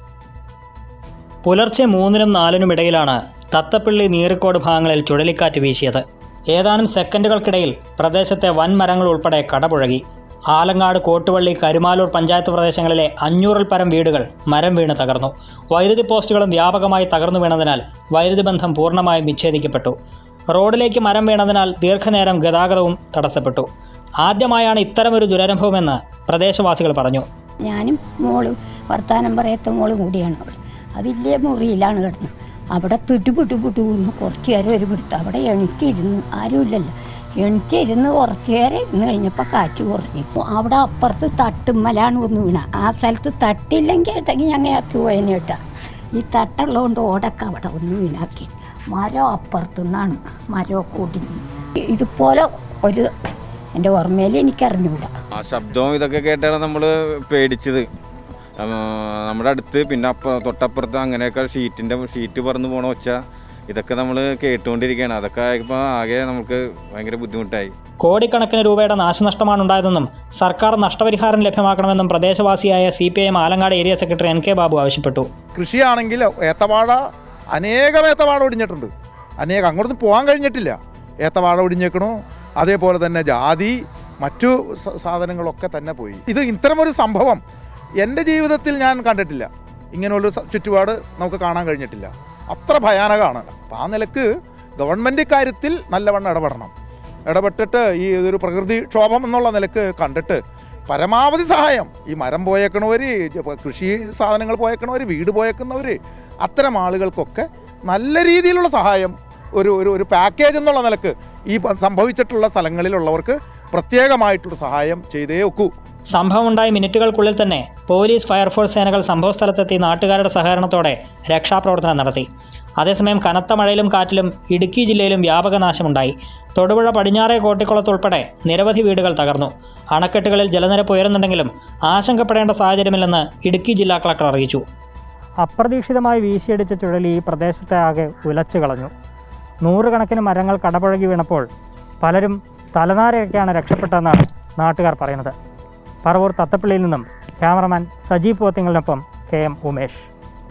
പുലർച്ചെ മൂന്നിനും നാലിനും ഇടയിലാണ് തത്തപ്പള്ളി നീറിക്കോട് ഭാഗങ്ങളിൽ ചുഴലിക്കാറ്റ് വീശിയത് ഏതാനും സെക്കൻഡുകൾക്കിടയിൽ പ്രദേശത്തെ വൻമരങ്ങൾ ഉൾപ്പെടെ കടപുഴകി ആലങ്ങാട് കോട്ടുവള്ളി കരുമാലൂർ പഞ്ചായത്ത് പ്രദേശങ്ങളിലെ അഞ്ഞൂറിൽ പരം വീടുകൾ മരം വീണ് തകർന്നു വൈദ്യുതി പോസ്റ്റുകളും വ്യാപകമായി തകർന്നു വീണതിനാൽ വൈദ്യുതി ബന്ധം പൂർണ്ണമായും വിച്ഛേദിക്കപ്പെട്ടു റോഡിലേക്ക് മരം വീണതിനാൽ ദീർഘനേരം ഗതാഗതവും തടസ്സപ്പെട്ടു ആദ്യമായാണ് ഇത്തരമൊരു ദുരനുഭവമെന്ന് പ്രദേശവാസികൾ പറഞ്ഞു ഞാനും മോളും വർത്താനം പറയാത്ത മോളും കൂടിയാണ് അവൾ അതില്ലേ മുറിയിലാണ് കിടന്നത് അവിടെ പിട്ടു പിട്ടു പിട്ടു എന്ന് കുറച്ച് നേരം ഒരു പിടുത്തം അവിടെ എണിറ്റിരുന്ന് ആരുമില്ലല്ലോ എണിറ്റിരുന്ന് കുറച്ച് നേരം ഇരുന്ന് കഴിഞ്ഞപ്പോൾ കാറ്റ് കുറഞ്ഞു അവിടെ അപ്പുറത്ത് തട്ടുമ്മലാണ് ഒന്ന് വീണ ആ സ്ഥലത്ത് തട്ടില്ലെങ്കിൽ ഏട്ടെങ്കിൽ ഞങ്ങൾ ആക്കി പോയതിന് കേട്ടാ ഈ തട്ടുള്ളതുകൊണ്ട് ഓടൊക്കെ അവിടെ ഒന്ന് വീണാക്കി മരം അപ്പുറത്തു നിന്നാണ് മരമൊക്കെ ഒടിഞ്ഞു ഇതുപോലെ ഒരു എൻ്റെ ഓർമ്മയിൽ എനിക്കറിഞ്ഞൂടാ ആ ശബ്ദവും ഇതൊക്കെ കേട്ടാണ് നമ്മൾ പേടിച്ചത് ആ, നമ്മുടെ അടുത്ത് പിന്നെ അപ്പ തൊട്ടപ്പുറത്ത് അങ്ങനെയൊക്കെ ഷീറ്റിൻ്റെ ഷീറ്റ് പറന്ന് പോണ ഒച്ച ഇതൊക്കെ നമ്മൾ കേട്ടുകൊണ്ടിരിക്കുകയാണ് അതൊക്കെ ആയപ്പോൾ ആകെ നമുക്ക് ഭയങ്കര ബുദ്ധിമുട്ടായി കോടിക്കണക്കിന് രൂപയുടെ നാശനഷ്ടമാണ് ഉണ്ടായതെന്നും സർക്കാർ നഷ്ടപരിഹാരം ലഭ്യമാക്കണമെന്നും പ്രദേശവാസിയായ C P I M Alangad area secretary N K Babu ആവശ്യപ്പെട്ടു കൃഷിയാണെങ്കിൽ ഏത്തവാഴ അനേകം ഏത്തവാഴ ഒടിഞ്ഞിട്ടുണ്ട് അനേകം അങ്ങോട്ടൊന്നും പോകാൻ കഴിഞ്ഞിട്ടില്ല ഏത്തവാഴ ഒടിഞ്ഞേക്കണു അതേപോലെ തന്നെ ജാതി മറ്റു സ- സാധനങ്ങളൊക്കെ തന്നെ പോയി ഇത് ഇത്തരമൊരു സംഭവം എൻ്റെ ജീവിതത്തിൽ ഞാൻ കണ്ടിട്ടില്ല ഇങ്ങനെയുള്ള സ- ചുറ്റുപാട് നമുക്ക് കാണാൻ കഴിഞ്ഞിട്ടില്ല അത്ര ഭയാനകമാണ് അപ്പം ആ നിലക്ക് ഗവൺമെൻറ് കാര്യത്തിൽ നല്ലവണ്ണം ഇടപെടണം ഇടപെട്ടിട്ട് ഈ ഇതൊരു പ്രകൃതി ക്ഷോഭം എന്നുള്ള നിലക്ക് കണ്ടിട്ട് പരമാവധി സഹായം ഈ മരം പോയേക്കണവർ കൃഷി സാധനങ്ങൾ പോയേക്കണവർ വീട് പോയേക്കുന്നവർ അത്തരം ആളുകൾക്കൊക്കെ നല്ല രീതിയിലുള്ള സഹായം ഒരു ഒരു ഒരു പാക്കേജ് എന്നുള്ള നിലക്ക് ഈ പ- സംഭവിച്ചിട്ടുള്ള സ്ഥലങ്ങളിലുള്ളവർക്ക് പ്രത്യേകമായിട്ടുള്ള സഹായം ചെയ്തേ ഒക്കൂ സംഭവമുണ്ടായ മിനിറ്റുകൾക്കുള്ളിൽ തന്നെ പോലീസ് ഫയർഫോഴ്സ് സേനകൾ സംഭവസ്ഥലത്തെത്തി നാട്ടുകാരുടെ സഹകരണത്തോടെ രക്ഷാപ്രവർത്തനം നടത്തി അതേസമയം കനത്ത മഴയിലും കാറ്റിലും ഇടുക്കി ജില്ലയിലും വ്യാപക നാശമുണ്ടായി തൊടുപുഴ പടിഞ്ഞാറേ കോട്ടിക്കുളത്തുൾപ്പെടെ നിരവധി വീടുകൾ തകർന്നു അണക്കെട്ടുകളിൽ ജലനിരപ്പ് ഉയരുന്നുണ്ടെങ്കിലും ആശങ്കപ്പെടേണ്ട സാഹചര്യമില്ലെന്ന് ഇടുക്കി ജില്ലാ കളക്ടർ അറിയിച്ചു അപ്രതീക്ഷിതമായി വീശിയടിച്ച ചുഴലി ഈ പ്രദേശത്തെ ആകെ ഉലച്ചു കളഞ്ഞു നൂറുകണക്കിന് മരങ്ങൾ കടപുഴകി വീണപ്പോൾ പലരും തലനാരയൊക്കെയാണ് രക്ഷപ്പെട്ടതെന്നാണ് നാട്ടുകാർ പറയുന്നത് പറവൂർ തത്തപ്പള്ളിയിൽ നിന്നും ക്യാമറമാൻ സജീവ് പോത്തിങ്ങളിനൊപ്പം കെ എം ഉമേഷ്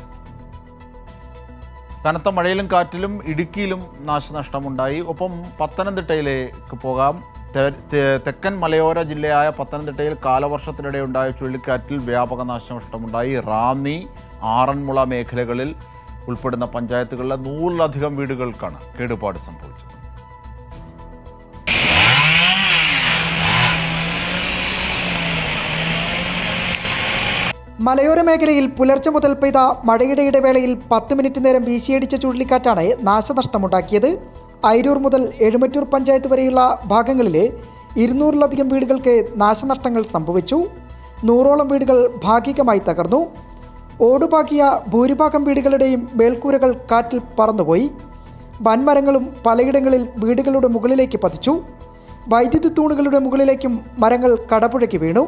കനത്ത മഴയിലും കാറ്റിലും ഇടുക്കിയിലും നാശനഷ്ടമുണ്ടായി ഒപ്പം പത്തനംതിട്ടയിലേക്ക് പോകാം തെ- തെ- തെക്കൻ മലയോര ജില്ലയായ പത്തനംതിട്ടയിൽ കാലവർഷത്തിനിടെ ഉണ്ടായ ചുഴലിക്കാറ്റിൽ വ്യാപക നാശനഷ്ടമുണ്ടായി റാന്നി ആറന്മുള മേഖലകളിൽ ഉൾപ്പെടുന്ന പഞ്ചായത്തുകളിലെ നൂറിലധികം വീടുകൾക്കാണ് കേടുപാട് സംഭവിച്ചത് മലയോര മേഖലയിൽ പുലർച്ചെ മുതൽ പെയ്ത മഴയുടെ ഇടവേളയിൽ പത്ത് മിനിറ്റ് നേരം വീശിയടിച്ച ചുഴലിക്കാറ്റാണ് നാശനഷ്ടമുണ്ടാക്കിയത് അയിരൂർ മുതൽ എഴുമറ്റൂർ പഞ്ചായത്ത് വരെയുള്ള ഭാഗങ്ങളിലെ ഇരുന്നൂറിലധികം വീടുകൾക്ക് നാശനഷ്ടങ്ങൾ സംഭവിച്ചു നൂറോളം വീടുകൾ ഭാഗികമായി തകർന്നു ഓടുപാകിയ ഭൂരിഭാഗം വീടുകളുടെയും മേൽക്കൂരകൾ കാറ്റിൽ പറന്നുപോയി വൻമരങ്ങളും പലയിടങ്ങളിൽ വീടുകളുടെ മുകളിലേക്ക് പതിച്ചു വൈദ്യുതി തൂണുകളുടെ മുകളിലേക്കും മരങ്ങൾ കടപുഴക്കി വീണു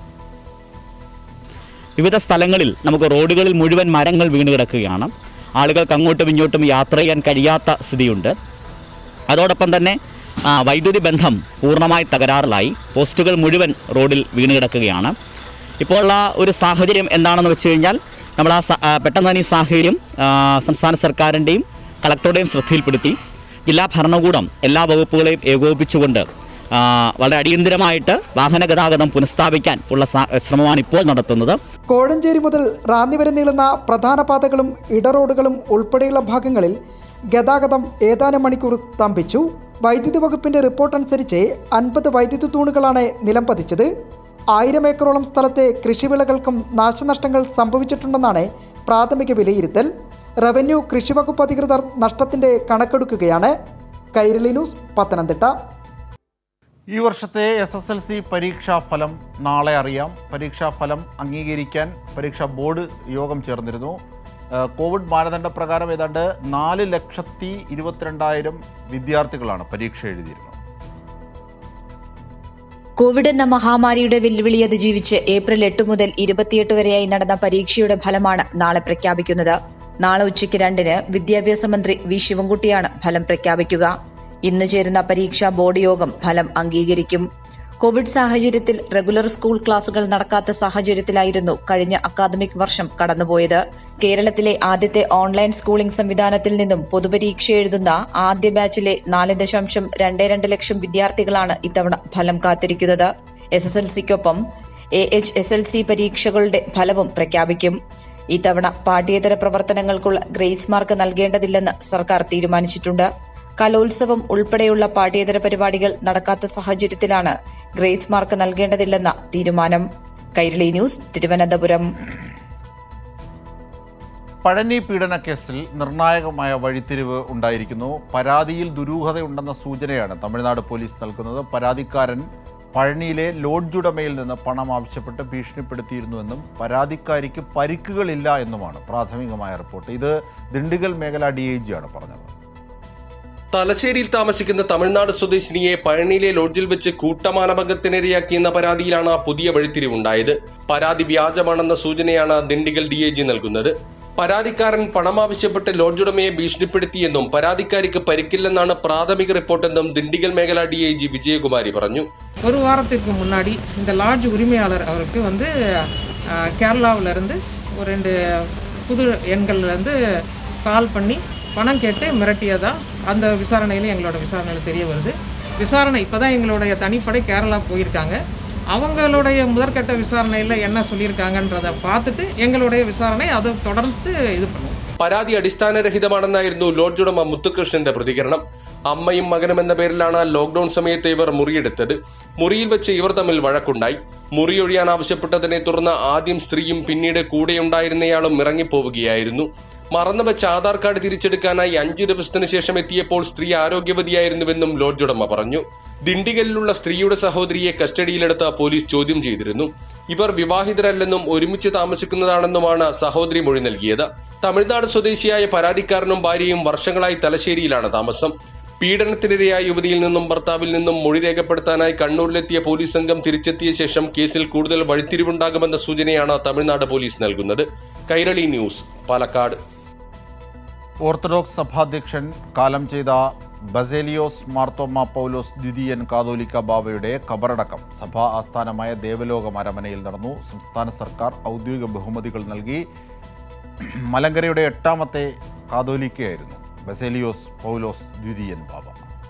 വിവിധ സ്ഥലങ്ങളിൽ നമുക്ക് റോഡുകളിൽ മുഴുവൻ മരങ്ങൾ വീണ് കിടക്കുകയാണ് ആളുകൾക്ക് അങ്ങോട്ടും ഇങ്ങോട്ടും യാത്ര ചെയ്യാൻ കഴിയാത്ത സ്ഥിതിയുണ്ട് അതോടൊപ്പം തന്നെ ആ, വൈദ്യുതി ബന്ധം പൂർണ്ണമായി തകരാറിലായി പോസ്റ്റുകൾ മുഴുവൻ റോഡിൽ വീണ് കിടക്കുകയാണ് ഇപ്പോൾ ഉള്ള ഒരു സാഹചര്യം എന്താണെന്ന് വെച്ച് കഴിഞ്ഞാൽ നമ്മൾ ആ സ- ആ, പെട്ടെന്ന് തന്നെ ഈ സാഹചര്യം ആ, സംസ്ഥാന സർക്കാരിൻ്റെയും കളക്ടറുടെയും ശ്രദ്ധയിൽപ്പെടുത്തി ജില്ലാ ഭരണകൂടം എല്ലാ വകുപ്പുകളെയും ഏകോപിപ്പിച്ചുകൊണ്ട് ആ, വളരെ അടിയന്തിരമായിട്ട് വാഹന ഗതാഗതം പുനഃസ്ഥാപിക്കാൻ ഉള്ള സാ- ശ്രമമാണ് ഇപ്പോൾ നടത്തുന്നത് കോഴഞ്ചേരി മുതൽ റാന്നി വരെ നീളുന്ന പ്രധാന പാതകളും ഇടറോഡുകളും ഉൾപ്പെടെയുള്ള ഭാഗങ്ങളിൽ ഗതാഗതം ഏതാനും മണിക്കൂർ സ്തംഭിച്ചു വൈദ്യുതി വകുപ്പിന്റെ റിപ്പോർട്ട് അനുസരിച്ച് അൻപത് വൈദ്യുതി തൂണുകളാണ് നിലം പതിച്ചത് ആയിരം ഏക്കറോളം സ്ഥലത്തെ കൃഷിവിളകൾക്കും നാശനഷ്ടങ്ങൾ സംഭവിച്ചിട്ടുണ്ടെന്നാണ് പ്രാഥമിക വിലയിരുത്തൽ റവന്യൂ കൃഷിവകുപ്പ് അധികൃതർ നഷ്ടത്തിന്റെ കണക്കെടുക്കുകയാണ് കൈരളി ന്യൂസ് പത്തനംതിട്ട ഈ വർഷത്തെ എസ് എസ് എൽ സി പരീക്ഷാ ഫലം നാളെ അറിയാം പരീക്ഷാ ഫലം അംഗീകരിക്കാൻ പരീക്ഷാ ബോർഡ് യോഗം ചേർന്നിരുന്നു ഏഹ് കോവിഡ് മാനദണ്ഡ പ്രകാരം ഏതാണ്ട് നാല് ലക്ഷത്തി ഇരുപത്തിരണ്ടായിരം വിദ്യാർത്ഥികളാണ് പരീക്ഷ എഴുതിയിരുന്നത് കോവിഡ് എന്ന മഹാമാരിയുടെ വെല്ലുവിളി അതിജീവിച്ച് ഏപ്രിൽ എട്ട് മുതൽ ഇരുപത്തിയെട്ട് വരെയായി നടന്ന പരീക്ഷയുടെ ഫലമാണ് നാളെ പ്രഖ്യാപിക്കുന്നത് നാളെ ഉച്ചയ്ക്ക് രണ്ടിന് വിദ്യാഭ്യാസ മന്ത്രി വി ശിവൻകുട്ടിയാണ് ഫലം പ്രഖ്യാപിക്കുക ഇന്ന് ചേരുന്ന പരീക്ഷാ ബോർഡ് യോഗം ഫലം അംഗീകരിക്കും കോവിഡ് സാഹചര്യത്തിൽ റെഗുലർ സ്കൂൾ ക്ലാസുകൾ നടക്കാത്ത സാഹചര്യത്തിലായിരുന്നു കഴിഞ്ഞ അക്കാദമിക് വർഷം കടന്നുപോയത് കേരളത്തിലെ ആദ്യത്തെ ഓൺലൈൻ സ്കൂളിംഗ് സംവിധാനത്തിൽ നിന്നും പൊതുപരീക്ഷ എഴുതുന്ന ആദ്യ ബാച്ചിലെ നാല് ദശാംശം രണ്ട് രണ്ട് ലക്ഷം വിദ്യാർത്ഥികളാണ് ഇത്തവണ ഫലം കാത്തിരിക്കുന്നത് എസ് എസ് എൽ സിക്കൊപ്പം A H S L C പരീക്ഷകളുടെ ഫലവും പ്രഖ്യാപിക്കും ഇത്തവണ പാഠ്യേതര പ്രവർത്തനങ്ങൾക്കുള്ള ഗ്രേസ് മാർക്ക് നൽകേണ്ടതില്ലെന്ന് സർക്കാർ തീരുമാനിച്ചിട്ടുണ്ട് കലോത്സവം ഉൾപ്പെടെയുള്ള പാഠ്യേതര പരിപാടികൾ നടക്കാത്ത സാഹചര്യത്തിലാണ് ഗ്രേസ് മാർക്ക് നൽകേണ്ടതില്ലെന്ന തീരുമാനം കൈരളി ന്യൂസ് തിരുവനന്തപുരം പഴനി പീഡന കേസിൽ നിർണായകമായ വഴിത്തിരിവ് ഉണ്ടായിരിക്കുന്നു പരാതിയിൽ ദുരൂഹതയുണ്ടെന്ന സൂചനയാണ് തമിഴ്നാട് പോലീസ് നൽകുന്നത് പരാതിക്കാരൻ പഴനിയിലെ ലോഡ്ജുടമയിൽ നിന്ന് പണം ആവശ്യപ്പെട്ട് ഭീഷണിപ്പെടുത്തിയിരുന്നുവെന്നും പരാതിക്കാരിക്ക് പരിക്കുകളില്ല എന്നുമാണ് പ്രാഥമികമായ റിപ്പോർട്ട് ഇത് ദിണ്ടിഗൽ മേഖല ഡി ഐ ജിയാണ് പറഞ്ഞത് തലശ്ശേരിയിൽ താമസിക്കുന്ന തമിഴ്നാട് സ്വദേശിനിയെ പഴനിയിലെ ലോഡ്ജിൽ വെച്ച് കൂട്ടമാനഭംഗത്തിനിരയാക്കിയെന്ന പരാതിയിലാണ് പുതിയ വഴിത്തിരിവുണ്ടായത് പരാതി വ്യാജമാണെന്ന സൂചനയാണ് ദിണ്ടിഗൽ ഡി ഐ ജി നൽകുന്നത് പരാതിക്കാരൻ പണം ആവശ്യപ്പെട്ട് ലോഡ്ജുടമയെ ഭീഷണിപ്പെടുത്തിയെന്നും പരാതിക്കാരിക്ക് പരിക്കില്ലെന്നാണ് പ്രാഥമിക റിപ്പോർട്ടെന്നും ദിണ്ടിഗൽ മേഖല ഡി ഐ ജി വിജയകുമാരി പറഞ്ഞു ஒரு வாரத்துக்கு முன்னாடி இந்த லாட்ஜ் உரிமையாளர் அவருக்கு வந்து அஹ், கேரளாவுல இருந்து ஒரு ரெண்டு புது எண்கள்ல இருந்து கால் பண்ணி பணம் கேட்டு மிரட்டியதா அந்த விசாரணையில எங்களோட விசாரணையில் தெரிய வருது விசாரணை இப்போதான் எங்களுடைய தனிப்படை கேரளா போயிருக்காங்க அவங்களுடைய முதற்கட்ட விசாரணையில் என்ன சொல்லியிருக்காங்கன்றதை பார்த்துட்டு எங்களுடைய விசாரணை அதை தொடர்ந்து இது பண்ணுவோம் പരാതി അടിസ്ഥാനരഹിതമാണെന്നായിരുന്നു ലോഡ്ജ് ഉടമ മുത്തുകൃഷ്ണന്റെ പ്രതികരണം അമ്മയും മകനും എന്ന പേരിലാണ് ലോക്ഡൌൺ സമയത്ത് ഇവർ മുറിയെടുത്തത് മുറിയിൽ വെച്ച് ഇവർ തമ്മിൽ വഴക്കുണ്ടായി മുറിയൊഴിയാൻ ആവശ്യപ്പെട്ടതിനെ തുടർന്ന് ആദ്യം സ്ത്രീയും പിന്നീട് കൂടെയുണ്ടായിരുന്നയാളും ഇറങ്ങിപ്പോവുകയായിരുന്നു മറന്നു വെച്ച ആധാർ കാർഡ് തിരിച്ചെടുക്കാനായി അഞ്ചു ദിവസത്തിന് ശേഷം എത്തിയപ്പോൾ സ്ത്രീ ആരോഗ്യവതിയായിരുന്നുവെന്നും ലോഡ്ജ് ഉടമ പറഞ്ഞു ദിണ്ടിഗലിലുള്ള സ്ത്രീയുടെ സഹോദരിയെ കസ്റ്റഡിയിലെടുത്ത പോലീസ് ചോദ്യം ചെയ്തിരുന്നു ഇവർ വിവാഹിതരല്ലെന്നും ഒരുമിച്ച് താമസിക്കുന്നതാണെന്നുമാണ് സഹോദരി മൊഴി നൽകിയത് തമിഴ്നാട് സ്വദേശിയായ പരാതിക്കാരനും ഭാര്യയും വർഷങ്ങളായി തലശ്ശേരിയിലാണ് താമസം പീഡനത്തിനിരയായ യുവതിയിൽ നിന്നും ഭർത്താവിൽ നിന്നും മൊഴി രേഖപ്പെടുത്താനായി കണ്ണൂരിലെത്തിയ പോലീസ് സംഘം തിരിച്ചെത്തിയ ശേഷം കേസിൽ കൂടുതൽ വഴിത്തിരിവുണ്ടാകുമെന്ന സൂചനയാണ് തമിഴ്നാട് പോലീസ് നൽകുന്നത് കൈരളി ന്യൂസ് പാലക്കാട് ഓർത്തഡോക്സ് സഭാധ്യക്ഷൻ കാലം ചെയ്ത ബസേലിയോസ് മാർത്തോമ പൗലോസ് ദ്വിതീയൻ കാതോലിക്ക ബാവയുടെ ഖബറടക്കം സഭാ ആസ്ഥാനമായ ദേവലോകം അരമനയിൽ നടന്നു സംസ്ഥാന സർക്കാർ ഔദ്യോഗിക ബഹുമതികൾ നൽകി മലങ്കരയുടെ എട്ടാമത്തെ കാതോലിക്കയായിരുന്നു ബസേലിയോസ് പൗലോസ് ദ്വിതീയൻ ബാവ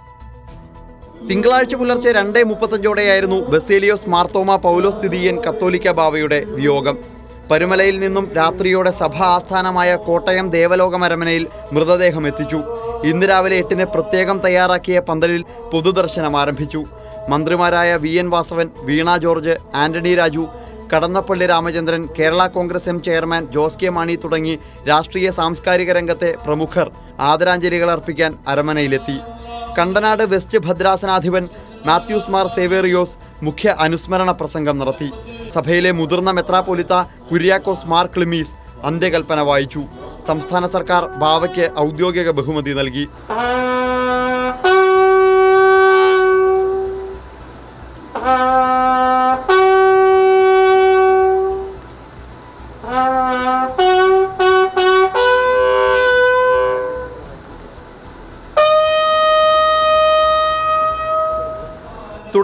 തിങ്കളാഴ്ച പുലർച്ചെ രണ്ടേ മുപ്പത്തഞ്ചോടെയായിരുന്നു ബസേലിയോസ് മാർത്തോമ പൗലോസ് തിതിയൻ കത്തോലിക്ക ബാവയുടെ വിയോഗം പരുമലയിൽ നിന്നും രാത്രിയോടെ സഭാ ആസ്ഥാനമായ കോട്ടയം ദേവലോകമരമനയിൽ മൃതദേഹം എത്തിച്ചു ഇന്ന് രാവിലെ എട്ടിന് പ്രത്യേകം തയ്യാറാക്കിയ പന്തലിൽ പൊതുദർശനം ആരംഭിച്ചു മന്ത്രിമാരായ V N Vasavan Veena George Antony Raju Kadannappally Ramachandran Kerala Congress M chairman Jose K Mani തുടങ്ങി രാഷ്ട്രീയ സാംസ്കാരിക രംഗത്തെ പ്രമുഖർ ആദരാഞ്ജലികൾ അർപ്പിക്കാൻ അരമനയിലെത്തി കണ്ടനാട് വെസ്റ്റ് ഭദ്രാസനാധിപൻ മാത്യൂസ് മാർ സേവേറിയോസ് മുഖ്യ അനുസ്മരണ പ്രസംഗം നടത്തി സഭയിലെ മുതിർന്ന മെത്രാപ്പൊലിത്ത കുര്യാക്കോസ് മാർ ക്ലിമീസ് അന്ത്യകൽപ്പന വായിച്ചു സംസ്ഥാന സർക്കാർ ബാവയ്ക്ക് ഔദ്യോഗിക ബഹുമതി നൽകി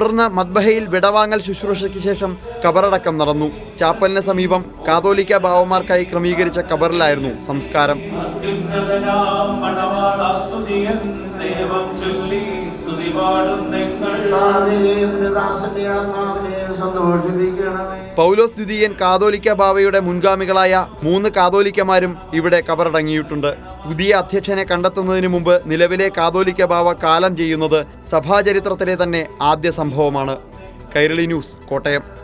തുടർന്ന് മദ്ബഹയിൽ വിടവാങ്ങൽ ശുശ്രൂഷയ്ക്ക് ശേഷം കബറടക്കം നടന്നു ചാപ്പലിന് സമീപം കാതോലിക്ക ബാവമാർക്കായി ക്രമീകരിച്ച കബറിലായിരുന്നു സംസ്കാരം പൗലോസ് ദ്വിതീയൻ കാതോലിക്ക ബാവയുടെ മുൻഗാമികളായ മൂന്ന് കാതോലിക്കമാരും ഇവിടെ കബറടങ്ങിയിട്ടുണ്ട് പുതിയ അധ്യക്ഷനെ കണ്ടെത്തുന്നതിന് മുമ്പ് നിലവിലെ കാതോലിക്ക ബാവ കാലം ചെയ്യുന്നത് സഭാചരിത്രത്തിലെ തന്നെ ആദ്യ സംഭവമാണ് കൈരളി ന്യൂസ് കോട്ടയം